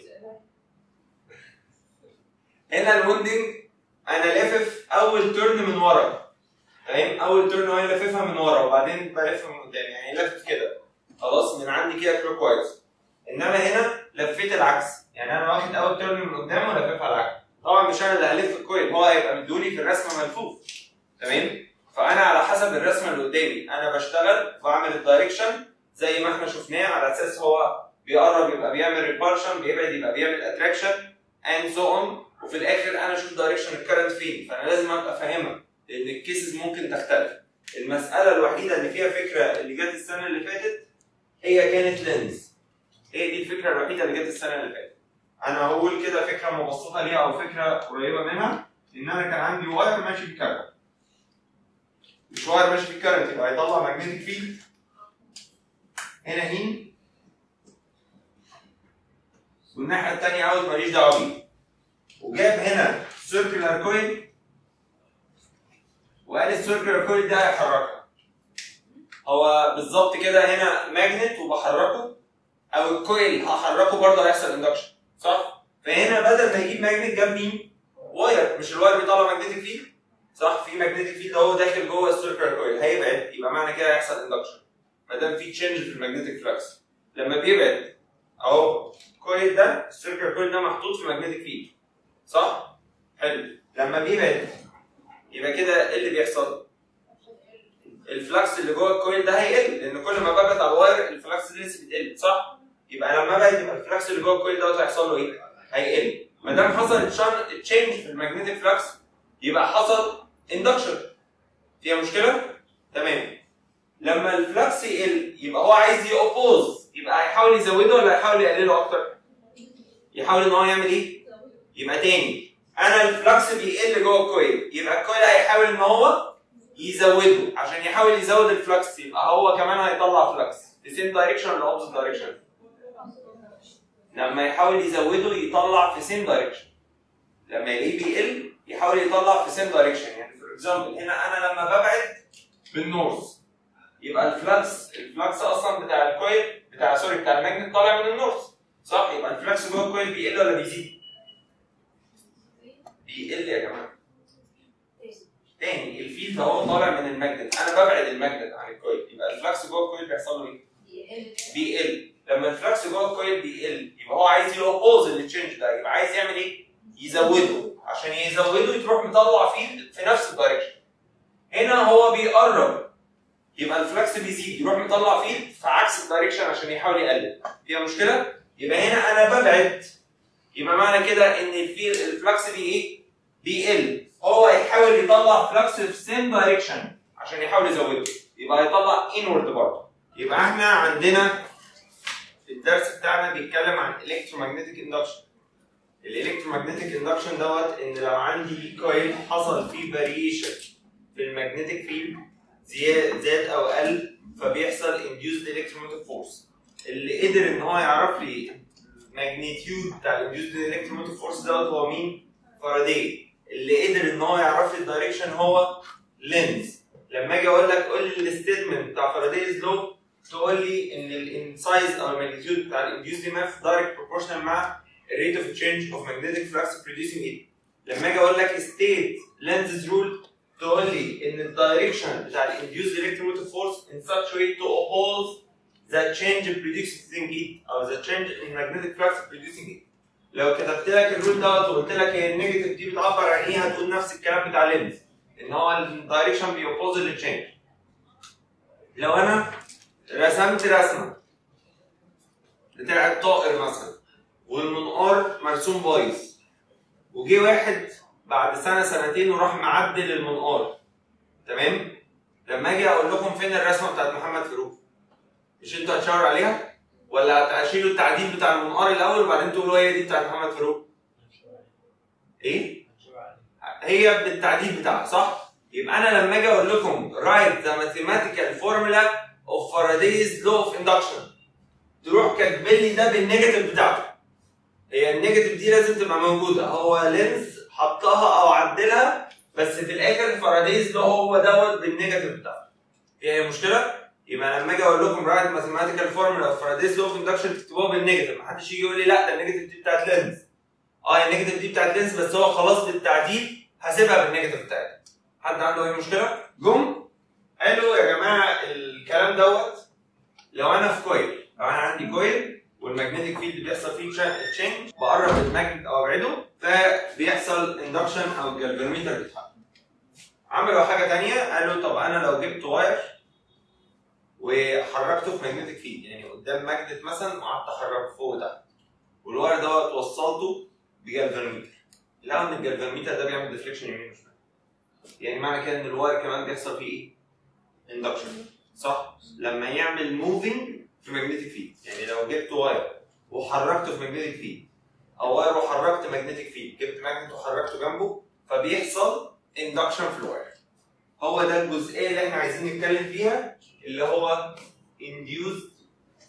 هنا الوندنج انا لافف اول ترن من ورا تمام اول ترن هو لاففها من ورا وبعدين بلفها من قدام يعني لافف كده خلاص من عندي كده كلوك وايز انما هنا لفيت العكس يعني انا واخد اول ترن من قدام ولففها العكس طبعا مش انا اللي هلف الكويل هو هيبقى مدوني في الرسمه ملفوف تمام فانا على حسب الرسمه اللي قدامي انا بشتغل بعمل الدايركشن زي ما احنا شفناه على اساس هو بيقرب يبقى بيعمل ريبارشن بيبعد يبقى بيعمل اتراكشن اند سو اون وفي الاخر انا اشوف دايركشن الكرنت فين فانا لازم ابقى فاهمها لان الكيسز ممكن تختلف المساله الوحيده اللي فيها فكره اللي جت السنه اللي فاتت هي كانت لينز هي دي الفكره الوحيده اللي جت السنه اللي فاتت انا هقول كده فكره مبسطه ليها او فكره قريبه منها ان انا كان عندي واير ماشي بالكرنت مش واير ماشي بالكرنت يبقى هيطلع ماجنتيك فيلد هنا هين والناحيه الثانيه اوت ماليش دعوه بيه وجاب هنا سيركلر كويل وقال السيركلر كويل ده هيحركها هو بالظبط كده هنا ماجنت وبحركه او الكويل هحركه برضه هيحصل اندكشن صح؟ فهنا بدل ما يجيب ماجنت جاب مين؟ واير مش الواير بيطلع ماجنتيك فيلد صح في ماجنتيك فيلد هو داخل جوه السيركلر كويل هيبعد يبقى معنى كده هيحصل اندكشن ما دام في تشينج في الماجنتيك فلكس لما بيبعد اهو الكويل ده السيركلر كويل ده محطوط في ماجنتيك فيلد صح؟ حلو لما بيبعد يبقى كده ايه اللي بيحصل؟ الفلكس اللي جوه الكويل ده هيقل لان كل ما ببعد على الواير الفلكس دي لسه بتقل صح؟ يبقى لما ابعد يبقى الفلكس اللي جوه الكويل دوت هيحصل له ايه؟ هيقل ما دام حصل تشينج في الماجنتيك فلكس يبقى حصل اندكشن فيها مشكله؟ تمام لما الفلكس يقل يبقى هو عايز يوبوز يبقى هيحاول يزوده ولا هيحاول يقلله اكتر؟ يحاول ان هو يعمل ايه؟ يبقى تاني انا الفلكس بيقل جوه الكويل يبقى الكويل هيحاول ان هو يزوده عشان يحاول يزود الفلكس يبقى هو كمان هيطلع فلكس في سيم دايركشن ولا اوبوزيت دايركشن لما يحاول يزوده يطلع في سيم دايركشن لما يلاقيه بيقل يحاول يطلع في سيم دايركشن يعني فور اكزامبل هنا انا لما ببعد بالنورث يبقى الفلكس الفلكس اصلا بتاع الكويل بتاع سوري بتاع الماجنت طالع من النورث صح يبقى الفلكس جوه الكويل بيقل ولا بيزيد؟ بيقل يا جماعه تاني الفيلد اهو طالع من الماجنت انا ببعد الماجنت عن الكويل يبقى الفلكس جوه الكويل بيحصل له ايه؟ بيقل لما الفلكس جوه الكويل بيقل يبقى هو عايز يوبوز التشينج ده يبقى عايز يعمل ايه؟ يزوده عشان يزوده تروح مطلع فيلد في نفس الدايركشن هنا هو بيقرب يبقى الفلكس بيزيد يروح مطلع فيلد في عكس الدايركشن عشان يحاول يقلل فيها مشكله؟ يبقى هنا انا ببعد يبقى معنى كده ان الفيل الفلكس بي ايه؟ بيقل هو هيحاول يطلع فلكس في سيم دايركشن عشان يحاول يزوده يبقى هيطلع انورد برضه يبقى احنا عندنا الدرس بتاعنا بيتكلم عن الكترومagnetic اندكشن الالكترومagnetic اندكشن دوت ان لو عندي كويل حصل فيه فاريشن في المagnetic فيلد زياد زاد او قل فبيحصل induced electromotive force اللي قدر ان هو يعرف لي الماجنتيود بتاع الانديوزد electromotive force دوت هو مين؟ فاراداي اللي قدر ان هو يعرف لي الدايركشن هو لينز لما اجي اقول لك قول لي الستيتمنت بتاع فارادايز لو تقول لي ان السايز او الماجنتيود بتاع الانديوزد ماف دايركت بروبورشنال مع الريت اوف تشينج اوف ماجنتيك فلكس بروديوسينج ايه لما اجي اقول لك ستيت لينزز رول تقول لي ان الدايركشن بتاع الانديوزد electromotive force in such way to oppose the change in producing heat او the change in magnetic flux producing heat لو كتبت لك الرول دوت وقلت لك هي النيجاتيف دي بتعبر عن ايه هتقول نفس الكلام بتاع لينز ان هو الدايركشن بيوبوز للتشينج لو انا رسمت رسمه بتاعت طائر مثلا والمنقار مرسوم بايظ وجه واحد بعد سنه سنتين وراح معدل المنقار تمام لما اجي اقول لكم فين الرسمه بتاعت محمد فاروق مش انتوا هتشاوروا عليها ولا هتشيلوا التعديل بتاع المنقار الاول وبعدين تقولوا هي دي بتاعت محمد فاروق ايه هي بالتعديل بتاعها صح يبقى انا لما اجي اقول لكم write the mathematical formula of Faraday's law of induction تروح كاتب لي ده بالنيجاتيف بتاعته هي النيجاتيف دي لازم تبقى موجوده هو لينز حطها او عدلها بس في الاخر فارادايز لو هو دوت بالنيجاتيف بتاعه في اي مشكله؟ يبقى لما اجي اقول لكم رايت ماثيماتيكال فورمولا اوف فارادايز لو اوف اندكشن تكتبوها بالنيجاتيف محدش يجي يقول لي لا ده النيجاتيف دي بتاعت لينز اه النيجاتيف دي بتاعت لينز بس هو خلاص بالتعديل هسيبها بالنيجاتيف بتاعتها حد عنده اي مشكله؟ جم قالوا يا جماعه الكلام دوت لو انا في كويل لو انا عندي كويل والماجنتيك فيلد بيحصل فيه تشينج بقرب الماجنت او ابعده فبيحصل اندكشن او الجلفانوميتر بيتحرك عملوا حاجه تانية قالوا طب انا لو جبت واير وحركته في ماجنتيك فيلد يعني قدام ماجنت مثلا وقعدت احركه فوق وتحت والواير دوت وصلته بجلفانوميتر لقوا ان الجلفانوميتر ده بيعمل ديفليكشن يمين وشمال يعني معنى كده ان الواير كمان بيحصل فيه ايه؟ اندكشن صح؟ لما يعمل موفينج في ماجنتيك فيلد يعني لو جبت واير وحركته في ماجنتيك فيلد او واير وحركت ماجنتيك فيلد جبت ماجنت وحركته جنبه فبيحصل اندكشن في الواير هو ده الجزئيه اللي احنا عايزين نتكلم فيها اللي هو induced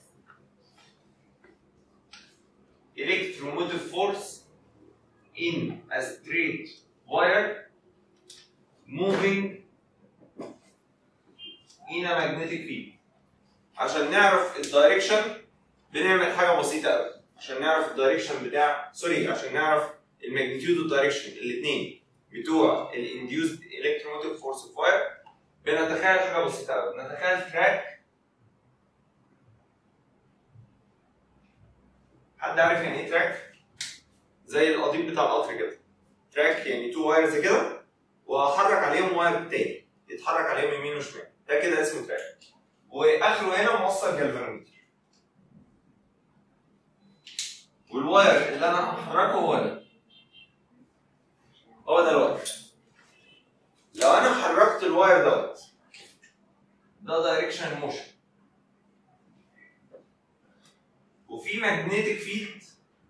electromotive force in a straight wire moving in a magnetic field عشان نعرف الدايركشن بنعمل حاجه بسيطه قوي عشان نعرف الدايركشن بتاع سوري عشان نعرف الماجنتيود والدايركشن الاثنين بتوع الانديوزد الكتروموتيف فورس اوف واير بنتخيل حاجه بسيطه قوي بنتخيل تراك حد عارف يعني ايه تراك؟ زي القضيب بتاع القطر كده تراك يعني تو وايرز كده وهحرك عليهم واير تاني يتحرك عليهم يمين وشمال ده كده اسمه تراك واخره هنا موصل جلفانومتر والواير اللي انا هحركه هو ده هو ده الواير لو انا حركت الواير دوت ده دايركشن موشن وفي ماجنتيك فيلد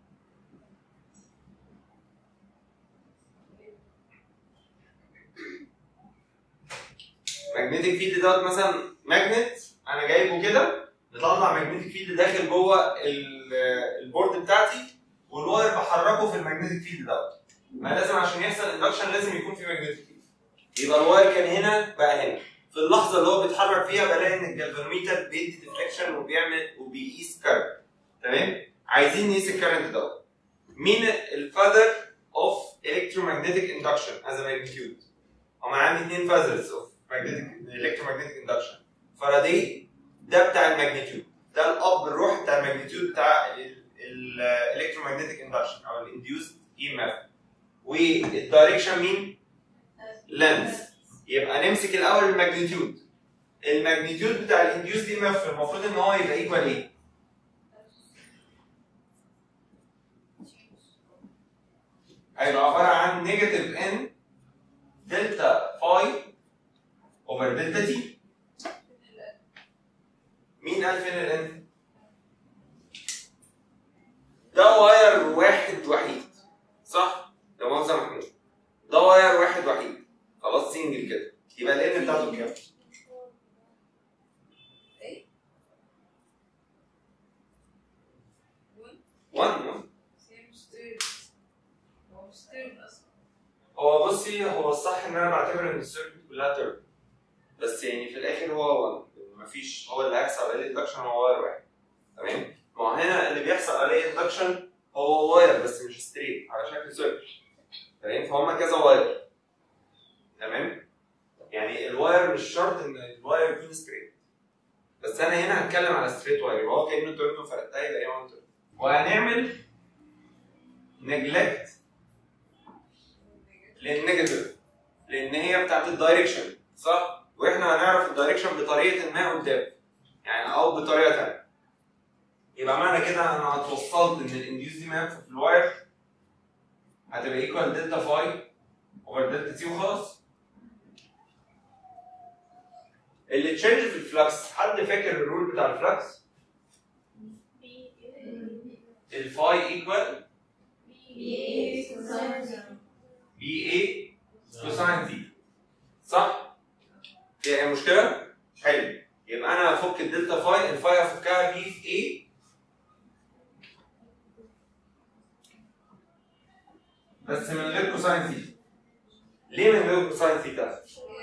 ماجنتيك فيلد دوت مثلا ماجنت انا جايبه كده بطلع ماجنتيك فيلد داخل جوه ال- البورد بتاعتي والواير بحركه في الماجنتيك فيلد دوت ما لازم عشان يحصل اندكشن لازم يكون في ماجنتيك فيلد يبقى الواير كان هنا بقى هنا في اللحظه اللي هو بيتحرك فيها بلاقي ان الجلفانوميتر بيدي ديفليكشن وبيعمل وبيقيس كارنت تمام عايزين نقيس الكارنت دوت مين الفاذر اوف الكترومagnetic اندكشن از ماجنتيود هما عندي اثنين فاذرز اوف magnetic electromagnetic induction فاراداي ده بتاع الماجنتيود ده الاب الروح بتاع الماجنتيود بتاع الالكترومagnetic اندكشن او الانديوسد اي ام اف والدايركشن مين؟ لينز يبقى نمسك الاول الماجنتيود الماجنتيود بتاع الانديوسد اي ام اف المفروض ان هو يبقى ايكوال ايه؟ هيبقى عباره عن نيجاتيف ان دلتا فاي اوفر دلتا تي مين قال فين الان؟ ده واير واحد وحيد صح؟ ده مؤاخذة يا محمود ده واير واحد وحيد خلاص سنجل كده يبقى الان بتاعته كام؟ وين؟ 1 1 هي مش ترد هو مش ترد اصلا هو بصي هو الصح ان انا بعتبر ان السيركت كلها ترم بس يعني في الاخر هو 1 مفيش هو اللي هيحصل عليه الاندكشن هو واير واحد تمام ما هو هنا اللي بيحصل عليه اندكشن هو واير بس مش ستريت على شكل سيركل تمام فهم كذا واير تمام يعني الواير مش شرط ان الواير يكون ستريت بس انا هنا هتكلم على ستريت واير يبقى هو كانه ترم فرقتها يبقى ايه 1 ترم وهنعمل نجلكت للنيجاتيف لان هي بتاعت الدايركشن صح واحنا هنعرف الدايركشن بطريقه ما قدام يعني او بطريقه ثانيه يبقى معنى كده انا اتوصلت ان الانديوس دي ماف في الواير هتبقى ايكوال دلتا فاي اوفر دلتا تي وخلاص اللي تشينج في الفلكس حد فاكر الرول بتاع الفلكس الفاي ايكوال بي اي كوساين تي صح؟ في اي مشكله؟ حلو يبقى انا هفك الدلتا فاي الفاي هفكها بي في اي بس من غير كوساين تي ليه من غير كوساين ثيتا؟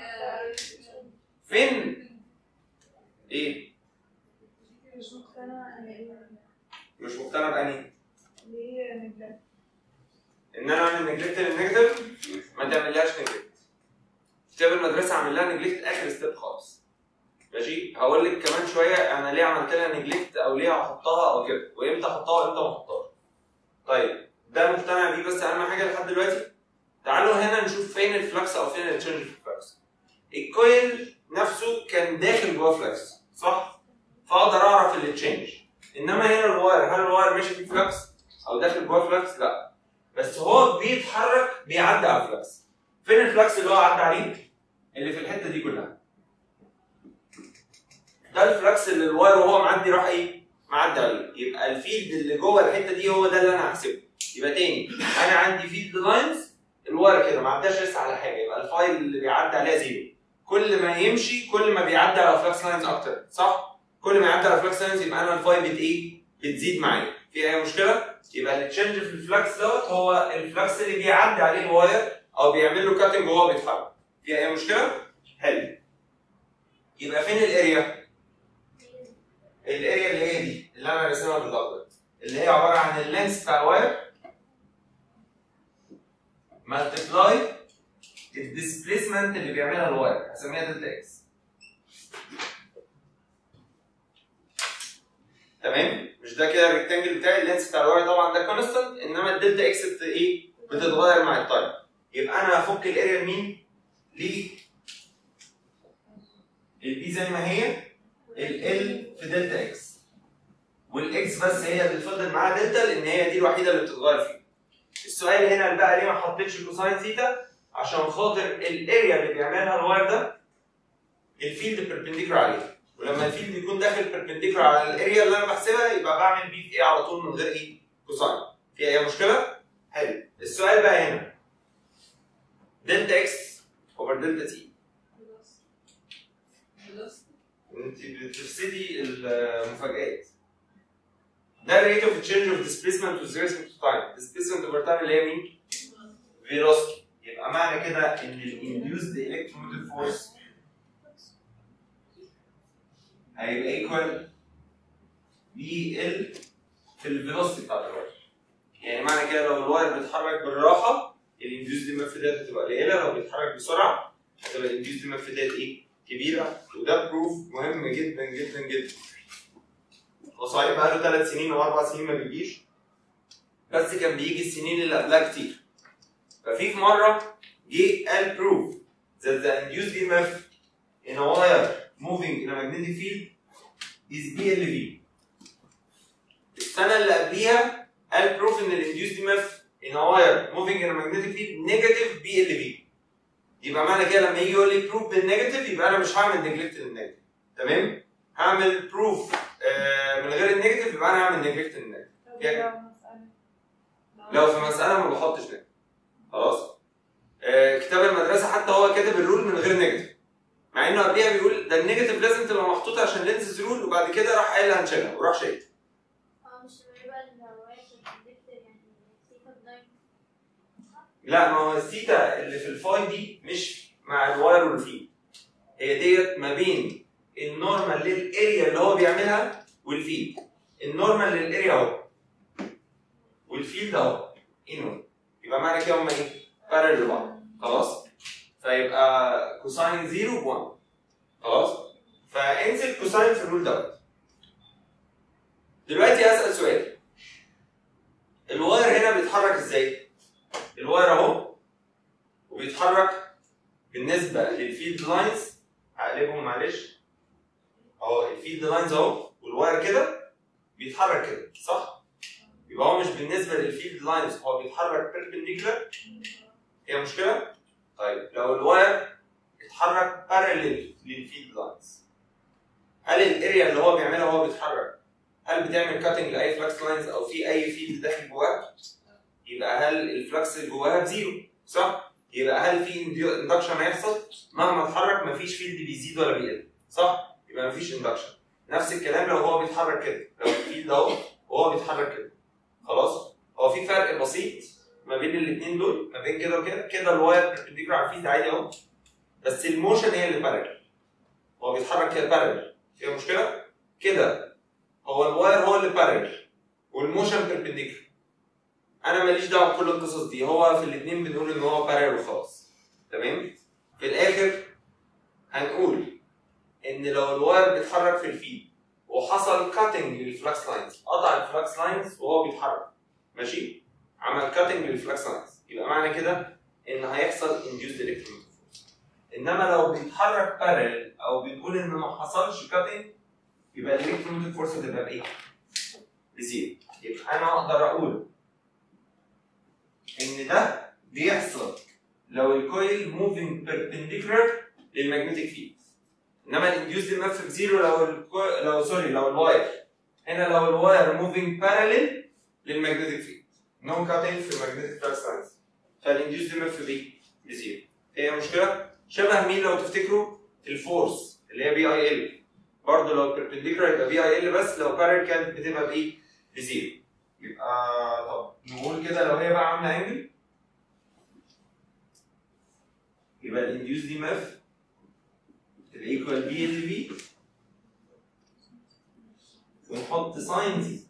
فين؟ ايه؟ مش مقتنعة ان هي مش مقتنع بأني اللي هي نجلة ان انا اعمل نجلكت للنيجاتيف ما تعملهاش نجلكت كتاب المدرسه عامل لها نجلكت اخر ستيب خالص ماشي هقول لك كمان شويه انا ليه عملت لها نجلكت او ليه هحطها او كده وامتى احطها وامتى ما احطهاش طيب ده مقتنع بيه بس اهم حاجه لحد دلوقتي تعالوا هنا نشوف فين الفلكس او فين التشنج في الفلكس الكويل نفسه كان داخل جوه فلكس صح فاقدر اعرف التشنج انما هنا الواير هل الواير ماشي في فلكس او داخل جوه فلكس لا بس هو بيتحرك بيعدي على الفلكس فين الفلكس اللي هو عدى عليه اللي في الحته دي كلها ده الفلكس اللي الواير وهو معدي راح ايه معدي عليه يبقى الفيلد اللي جوه الحته دي هو ده اللي انا هحسبه يبقى تاني انا عندي فيلد لاينز الواير كده ما عداش لسه على حاجه يبقى الفايل اللي بيعدي عليها زيرو كل ما يمشي كل ما بيعدي على فلكس لاينز اكتر صح كل ما يعدي على فلكس لاينز يبقى انا الفايل بت ايه بتزيد معايا في اي مشكله يبقى التشنج في الفلكس دوت هو الفلكس اللي بيعدي عليه الواير او بيعمل له كاتنج وهو بيتحرك في اي مشكله حلو يبقى فين الاريا الاريا اللي هي دي اللي انا راسمها بالاخضر اللي هي عباره عن اللينس بتاع الواير مالتبلاي الديسبيسمنت اللي بيعملها الواير هسميها دلتا اكس تمام مش ده كده الريكتانجل بتاعي اللينس بتاع الواير طبعا ده كونستنت انما الدلتا اكس بت ايه بتتغير مع التايم يبقى انا هفك الاريا لمين؟ ل البي زي ما هي ال في دلتا اكس والاكس بس هي اللي فضل معاها دلتا لان هي دي الوحيده اللي بتتغير فيها السؤال هنا بقى ليه ما حطيتش كوساين ثيتا عشان خاطر الاريا اللي بيعملها الواير ده الفيلد بيربنديكولار عليه ولما الفيلد يكون داخل بيربنديكولار على الاريا اللي انا بحسبها يبقى بعمل بي في ايه على طول من غير ايه كوساين في اي مشكله حلو السؤال بقى هنا دلتا اكس اوفر دلتا تي انت بتفسدي المفاجآت ده الريت اوف تشينج اوف ديسبيسمنت with respect to time displacement over time اللي هي مين؟ velocity يبقى معنى كده ان الانديوزد electromotive force هيبقى ايكوال بي ال في الفيلوسيتي بتاعت الواير يعني معنى كده لو الواير بيتحرك بالراحه الانديوزد مف ديت هتبقى قليله لو بيتحرك بسرعه هتبقى الانديوزد مف ديت ايه؟ كبيره وده بروف مهم جدا جدا جدا هو صحيح بقاله ثلاث سنين او اربع سنين ما بيجيش بس كان بيجي السنين اللي قبلها كتير ففي في مره جه قال proof that the induced EMF in a wire moving in a magnetic field is BLV السنه اللي قبليها قال proof ان ال induced EMF in a wire moving in a magnetic field negative BLV يبقى معنى كده لما يجي يقول لي بروف بالنيجاتيف يبقى انا مش هعمل نيجلكت للنيجاتيف تمام هعمل بروف آه من غير النيجاتيف يبقى انا هعمل نيجلكت للنيجاتيف طب يعني- لو مسألة لو في مساله ما بحطش نيجاتيف خلاص آه كتاب المدرسه حتى هو كاتب الرول من غير نيجاتيف مع انه قبليها بيقول ده النيجاتيف لازم تبقى محطوطه عشان لينز رول وبعد كده راح قايل هنشيلها وراح شايل اه مش بيبقى الواير كونتريكتور يعني سيكا بلاين لا ما هو الثيتا اللي في الفاي دي مش مع الواير والفيد هي ديت ما بين النورمال للاريا اللي هو بيعملها والفيد النورمال للاريا اهو والفيلد اهو انو يبقى معنى كده هما ايه؟ بارل لبعض خلاص فيبقى كوساين 0 ب 1 خلاص فانزل كوساين في الرول دوت دلوقتي هسأل سؤال الواير هنا بيتحرك ازاي؟ الواير اهو وبيتحرك بالنسبه للفيلد لاينز هقلبهم معلش اهو الفيلد لاينز اهو والواير كده بيتحرك كده صح؟ يبقى هو مش بالنسبه للفيلد لاينز هو بيتحرك بيربنديكولار هي مشكله؟ طيب لو الواير اتحرك بارلل للفيلد لاينز هل الاريا اللي هو بيعملها وهو بيتحرك هل بتعمل كاتنج لاي فلكس لاينز او في اي فيلد داخل جواها؟ يبقى هل الفلكس اللي جواها بزيرو صح؟ يبقى هل في اندكشن هيحصل؟ مهما اتحرك مفيش فيلد بيزيد ولا بيقل صح؟ يبقى مفيش اندكشن نفس الكلام لو هو بيتحرك كده لو الفيلد اهو وهو بيتحرك كده خلاص؟ هو في فرق بسيط ما بين الاثنين دول ما بين كده وكده كده الواير بيربنديكولار على الفيلد عادي اهو بس الموشن هي اللي بارل هو بيتحرك كده بارل فيها مشكله كده هو الواير هو اللي بارل والموشن بيربنديكولار انا ماليش دعوه بكل القصص دي هو في الاثنين بنقول ان هو بارل وخلاص تمام في الاخر هنقول ان لو الواير بيتحرك في الفيد وحصل كاتنج للفلكس لاينز قطع الفلكس لاينز وهو بيتحرك ماشي عمل كاتنج للفلكس لاينز يبقى معنى كده ان هيحصل induced electromotive force انما لو بيتحرك بارل او بنقول ان ما حصلش كاتنج يبقى الالكتروموتيف فورس هتبقى بايه؟ بزيرو يبقى انا اقدر اقول ان ده بيحصل لو الكويل موفينج بيربنديكولار للمagnetic فيلد انما الانديوز مف بزيرو لو الكو... لو سوري لو الواير هنا لو الواير موفينج باراليل للمagnetic فيلد نو كاتنج في المagnetic فلكس لاينز فالانديوز مف بي بزيرو هي مشكله شبه مين لو تفتكروا الفورس اللي هي بي اي ال برضه لو بيربنديكولار يبقى بي اي ال بس لو بارل كانت بتبقى بايه؟ بزيرو يبقى طب نقول كده لو هي بقى عامله انجل يبقى الانديوز دي ماف تبقى ايكوال بي ال بي ونحط ساين دي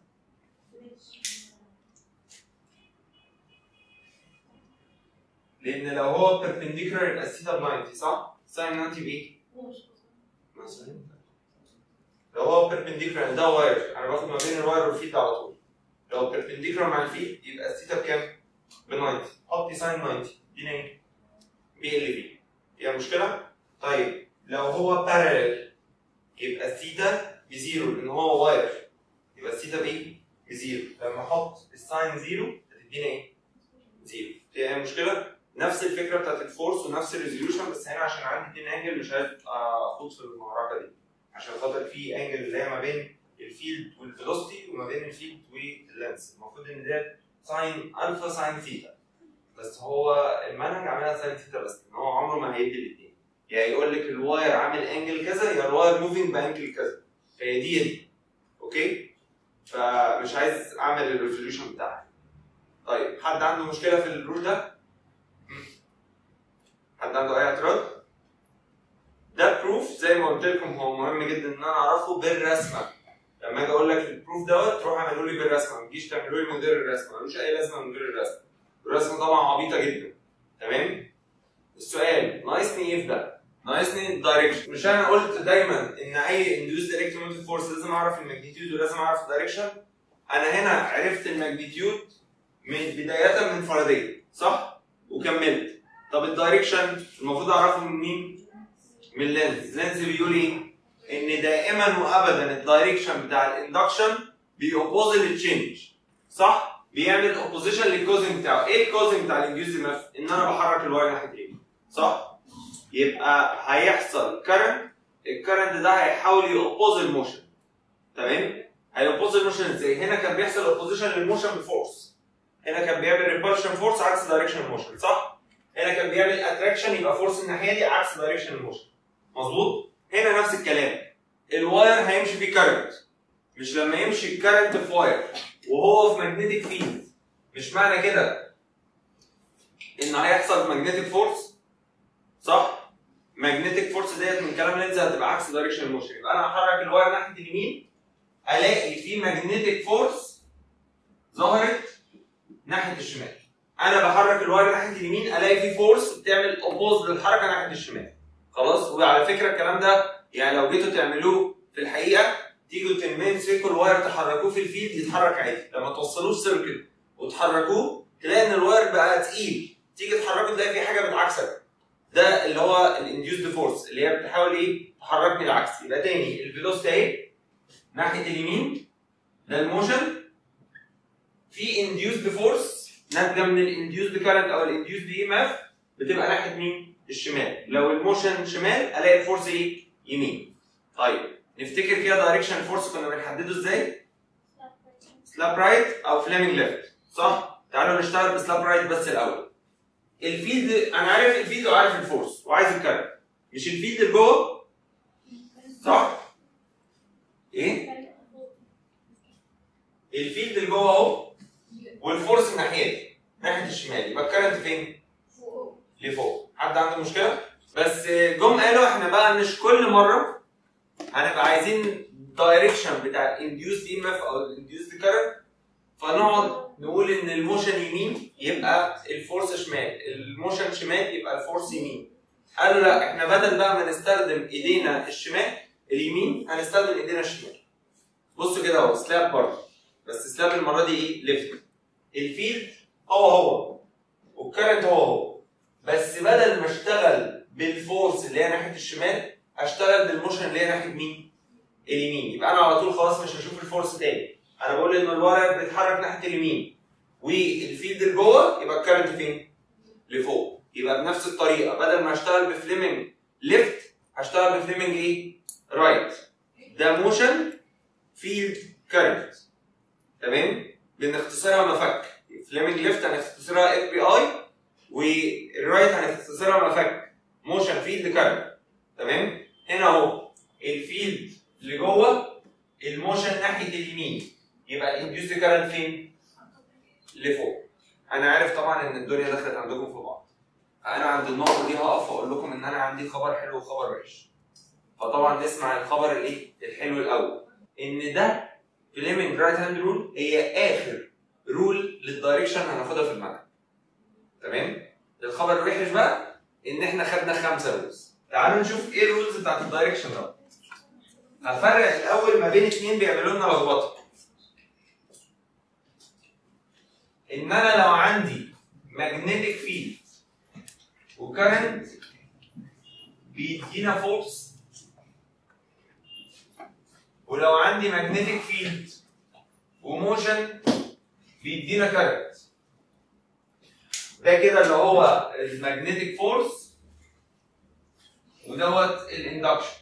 لان لو هو بيربنديكولار يبقى الثيتا ب 90 صح؟ ساين 90 بايه؟ مثلا لو هو بيربنديكولار ده واير انا باخد ما بين الواير والفيت على طول لو بيربنديكولار مع الفيت يبقى الثيتا بكام؟ ب 90 حطي ساين 90 دي ايه؟ بي ال بي فيها مشكله؟ طيب لو هو بارلل يبقى الثيتا بزيرو لان هو واير يبقى الثيتا بايه؟ بزيرو لما احط الساين زيرو هتدينا ايه؟ زيرو فيها مشكله؟ نفس الفكره بتاعت الفورس ونفس الريزوليوشن بس هنا عشان عندي اتنين انجل مش عايز اخوض في المعركه دي عشان خاطر في انجل اللي هي ما بين الفيلد والفيلوسيتي وما بين الفيلد واللينس المفروض ان ده ساين الفا ساين ثيتا بس هو المنهج عاملها ساين ثيتا بس ان هو عمره ما هيدي الاثنين يا يقول لك الواير عامل انجل كذا يا الواير موفينج بانجل كذا فهي دي دي اوكي فمش عايز اعمل الريزوليوشن بتاعها طيب حد عنده مشكله في الرول ده؟ حد عنده اي اعتراض؟ ده بروف زي ما قلت لكم هو مهم جدا ان انا اعرفه بالرسمه لما اجي اقول لك البروف دوت تروح اعملوا لي بالرسمه ما تجيش تعملوا لي من غير الرسمه ملوش اي لازمه من غير الرسمه الرسمه طبعا عبيطه جدا تمام السؤال ناقصني ايه في ده؟ ناقصني الدايركشن مش انا قلت دايما ان اي انديوز الكتروموتيف فورس لازم اعرف الماجنتيود ولازم اعرف الدايركشن انا هنا عرفت الماجنتيود من بدايه من فاراداي صح؟ وكملت طب الدايركشن المفروض اعرفه من مين؟ من لينز لينز بيقول ايه؟ ان دائما وابدا الدايركشن بتاع الاندكشن بيوبوز للتشينج صح؟ بيعمل اوبوزيشن للكوزنج بتاعه ايه الكوزنج بتاع الانديوز ماف؟ ان انا بحرك الواير ناحيه ايه؟ صح؟ يبقى هيحصل كرنت الكرنت ده هيحاول يوبوز الموشن تمام؟ هيوبوز الموشن ازاي؟ هنا كان بيحصل اوبوزيشن للموشن بفورس هنا كان بيعمل ريبulsion فورس عكس دايركشن الموشن صح؟ هنا كان بيعمل اتراكشن يبقى فورس الناحيه دي عكس دايركشن الموشن مظبوط؟ هنا نفس الكلام الواير هيمشي فيه كارنت مش لما يمشي الكارنت في واير وهو في ماجنتيك فيلد مش معنى كده ان هيحصل ماجنتيك فورس صح؟ ماجنتيك فورس ديت من كلام لينز هتبقى عكس دايركشن الموشن يبقى انا هحرك الواير ناحيه اليمين الاقي في ماجنتيك فورس ظهرت ناحيه الشمال انا بحرك الواير ناحيه اليمين الاقي في فورس بتعمل اوبوز للحركه ناحيه الشمال خلاص وعلى فكره الكلام ده يعني لو جيتوا تعملوه في الحقيقه تيجوا تمسكوا الواير تحركوه في الفيلد يتحرك عادي لما توصلوه سيركل وتحركوه تلاقي ان الواير بقى تقيل تيجي تحركه تلاقي في حاجه بتعكسك ده اللي هو الانديوسد فورس اللي هي بتحاول ايه تحركني العكس يبقى تاني الفيلوسيتي اهي ناحيه اليمين ده الموشن في انديوسد فورس ناتجه من الانديوسد كارنت او الانديوسد اي ام اف بتبقى ناحيه مين؟ الشمال لو الموشن شمال الاقي الفورس ايه؟ يمين طيب نفتكر كده دايركشن الفورس كنا بنحدده ازاي؟ سلاب رايت او فليمنج ليفت صح؟ تعالوا نشتغل بسلاب رايت بس الاول الفيلد انا عارف الفيلد وعارف الفورس وعايز الكارنت مش الفيلد اللي جوه صح؟ ايه؟ الفيلد اللي جوه اهو والفورس الناحيه دي ناحيه الشمال يبقى الكرنت فين؟ فوق لفوق حد عنده مشكله؟ بس جم قالوا احنا بقى مش كل مره هنبقى عايزين دايركشن بتاع الانديوس اي ام اف او الانديوس كارنت فنقعد نقول ان الموشن يمين يبقى الفورس شمال الموشن شمال يبقى الفورس يمين قالوا لا احنا بدل بقى ما نستخدم ايدينا الشمال اليمين هنستخدم ايدينا الشمال بصوا كده اهو سلاب برضه بس سلاب المره دي ايه ليفت الفيلد هو هو والكرنت هو هو بس بدل ما اشتغل بالفورس اللي هي ناحيه الشمال اشتغل بالموشن اللي هي ناحيه مين؟ اليمين يبقى انا على طول خلاص مش هشوف الفورس تاني انا بقول ان الورق بيتحرك ناحيه اليمين والفيلد اللي جوه يبقى الكرنت فين؟ لفوق يبقى بنفس الطريقه بدل ما اشتغل بفليمنج ليفت هشتغل بفليمنج ايه؟ رايت ده موشن فيلد كرنت تمام؟ بنختصرها مفك فليمنج ليفت هنختصرها اف بي اي والرايت هنختصرها مفك موشن فيلد كرنت تمام؟ هنا اهو الفيلد اللي جوه الموشن ناحيه اليمين يبقى الانديوس كارنت فين؟ لفوق انا عارف طبعا ان الدنيا دخلت عندكم في بعض انا عند النقطه دي هقف واقول لكم ان انا عندي خبر حلو وخبر وحش فطبعا نسمع الخبر الايه؟ الحلو الاول ان ده فليمنج رايت هاند رول هي اخر رول للدايركشن هناخدها في المنهج تمام؟ الخبر الوحش بقى ان احنا خدنا خمسه رولز تعالوا نشوف ايه الرولز بتاعت الدايركشن ده هفرق الاول ما بين اتنين بيعملوا لنا لخبطه ان انا لو عندي ماجنتيك فيلد وكرنت بيدينا فورس ولو عندي ماجنتيك فيلد وموشن بيدينا كرنت ده كده اللي هو الماجنتيك فورس ودوت الاندكشن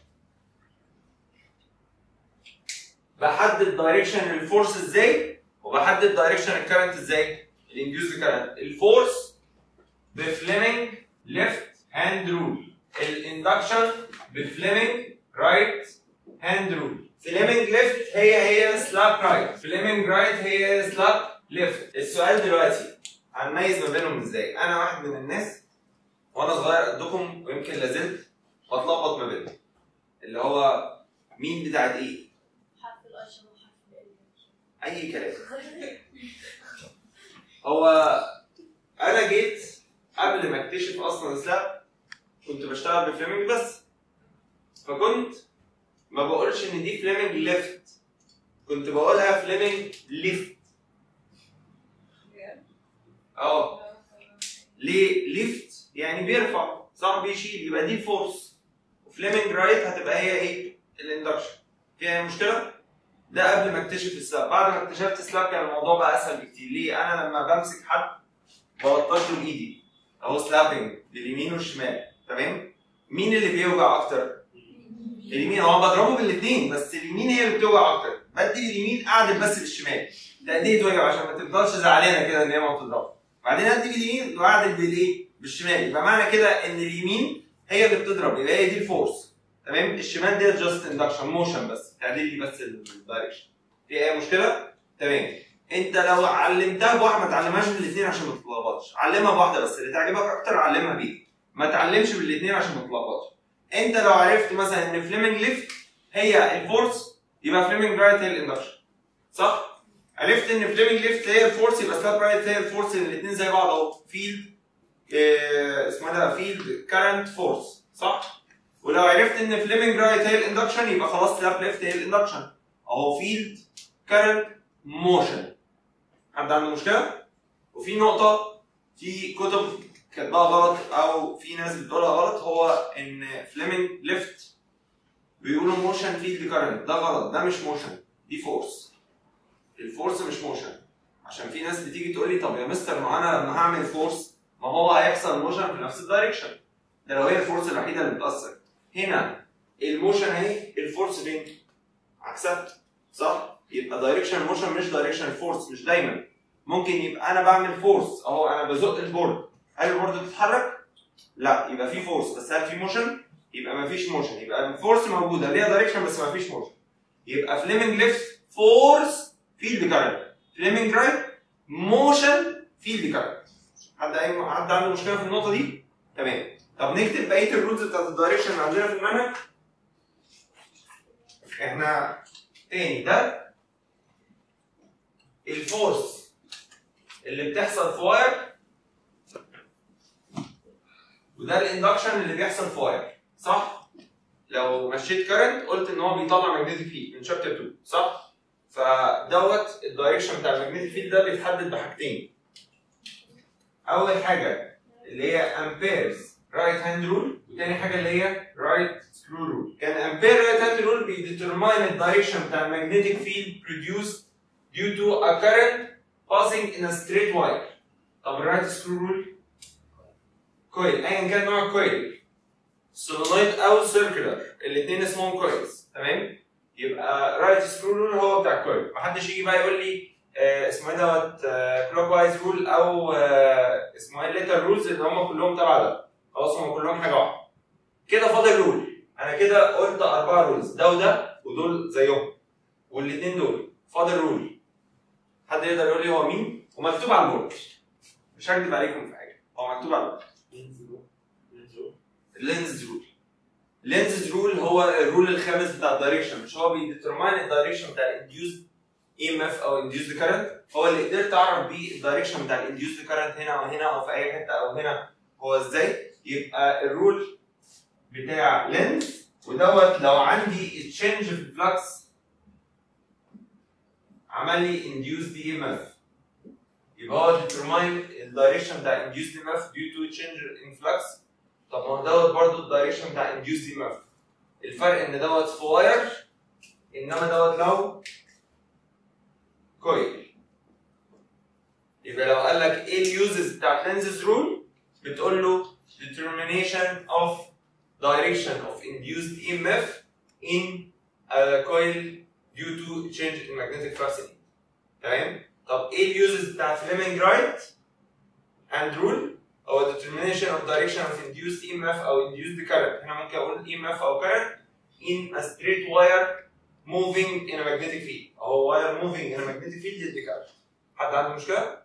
بحدد دايركشن الفورس ازاي وبحدد دايركشن الكرنت ازاي الانديوس كرنت الفورس بفليمنج ليفت هاند رول الاندكشن بفليمنج رايت هاند رول فليمنج ليفت هي هي سلاب رايت فليمنج رايت هي سلاب ليفت السؤال دلوقتي هنميز ما بينهم ازاي انا واحد من الناس وانا صغير قدكم ويمكن لازلت بتلخبط ما بينهم اللي هو مين بتاعت ايه حرف الاشهر وحرف ال اي كلام هو انا جيت قبل ما اكتشف اصلا سلاب كنت بشتغل بفليمنج بس فكنت ما بقولش ان دي فليمنج ليفت كنت بقولها فليمنج ليفت اه ليه ليفت يعني بيرفع صح بيشيل يبقى دي فورس وفليمنج رايت هتبقى هي ايه الاندكشن فيها أي مشكله ده قبل ما اكتشف السلاب بعد ما اكتشفت السلاب كان الموضوع بقى اسهل بكتير ليه انا لما بمسك حد بلطش له بايدي اهو سلابنج لليمين والشمال تمام مين اللي بيوجع اكتر اليمين هو بضربه بالاثنين بس اليمين هي اللي بتوجع اكتر بدي اليمين اعدل بس بالشمال ده ايديه توجع عشان ما تفضلش زعلانه كده ان هي ما بتضربش بعدين ادي باليمين واعدل بالايه بالشمال يبقى معنى كده ان اليمين هي اللي بتضرب يبقى هي دي الفورس تمام الشمال دي جاست اندكشن موشن بس تعدل لي بس الدايركشن في اي مشكله تمام انت لو علمتها بواحده ما تعلمهاش بالاثنين عشان ما تتلخبطش علمها بواحده بس اللي تعجبك اكتر علمها بيه ما تعلمش بالاثنين عشان ما تتلخبطش انت لو عرفت مثلا ان فليمنج ليفت هي الفورس يبقى فليمنج رايت هي الاندكشن صح عرفت ان فليمنج ليفت هي الفورس يبقى سلاب رايت هي الفورس الاثنين زي بعض اهو فيلد اه اسمها ده فيلد كارنت فورس صح ولو عرفت ان فليمنج رايت هي الاندكشن يبقى خلاص سلاب ليفت هي الاندكشن اهو فيلد كارنت موشن حد عنده مشكله وفي نقطه في كتب كاتباها غلط او في ناس بتقولها غلط هو ان فليمنج ليفت بيقولوا موشن فيلد كارنت ده غلط ده مش موشن دي فورس الفورس مش موشن عشان في ناس بتيجي تقول لي طب يا مستر ما انا لما هعمل فورس ما هو هيحصل موشن في نفس الدايركشن ده لو هي الفورس الوحيده اللي بتاثر هنا الموشن اهي الفورس فين؟ عكسها صح؟ يبقى دايركشن الموشن مش دايركشن الفورس مش دايما ممكن يبقى انا بعمل فورس اهو انا بزق البورد هل البورد بتتحرك؟ لا يبقى في فورس بس هل في موشن؟ يبقى ما فيش موشن يبقى الفورس موجوده ليها دايركشن بس ما فيش موشن يبقى فليمنج ليفت فورس فيلد كارنت فليمنج رايت موشن فيلد كارنت حد اي حد عنده مشكله في النقطه دي تمام طب نكتب بقيه الرولز بتاعت الدايركشن اللي عندنا في المنهج احنا تاني ده الفورس اللي بتحصل في واير وده الاندكشن اللي بيحصل في واير صح؟ لو مشيت كارنت قلت ان هو بيطلع ماجنتيك فيلد من شابتر 2 صح؟ فدوت الدايركشن بتاع الماجنتيك فيلد ده بيتحدد بحاجتين اول حاجه اللي هي امبيرز رايت هاند رول وتاني حاجه اللي هي رايت سكرو رول كان امبير رايت هاند رول بيديترماين الدايركشن بتاع الماجنتيك فيلد produced due to a current passing in a straight wire طب الرايت سكرو رول كويل ايا كان نوع الكويل سولونويد او سيركلر الاثنين اسمهم كويلز تمام يبقى رايت سكرو رول هو بتاع الكويل محدش يجي بقى يقول لي آه اسمه ايه دوت كلوك وايز رول او آه اسمه ايه ليتر رولز ان هم كلهم تبع ده خلاص هم كلهم حاجه واحده كده فاضل رول انا كده قلت اربعه رولز ده وده ودول زيهم والاثنين دول فاضل رول حد يقدر يقول لي هو مين ومكتوب على البورد مش هكذب عليكم في حاجه هو مكتوب على البورد اللينز رول اللينز رول هو الرول الخامس بتاع الدايركشن مش هو بيديترماين الدايركشن بتاع الانديوز اي ام اف او انديوز كارنت هو اللي قدرت اعرف بيه الدايركشن بتاع الانديوز كارنت هنا او هنا او في اي حته او هنا هو ازاي يبقى الرول بتاع لينز ودوت لو عندي تشينج في الفلكس عمل لي انديوز دي ام اف يبقى هو determine الدايركشن بتاع induced EMF due to change in flux طب ما هو دوت برضه الدايركشن بتاع induced EMF الفرق ان دوت في واير انما دوت لو كويل يبقى لو قال لك ايه اليوزز بتاعت لينزز رول بتقول له determination of direction of induced EMF in a coil due to change in magnetic flux تمام طب ايه اليوزز بتاع فليمنج رايت اند رول او determination of direction of induced EMF او induced current هنا ممكن اقول EMF او current in a straight wire moving in a magnetic field او wire moving in a magnetic field يدي current حد عنده مشكله؟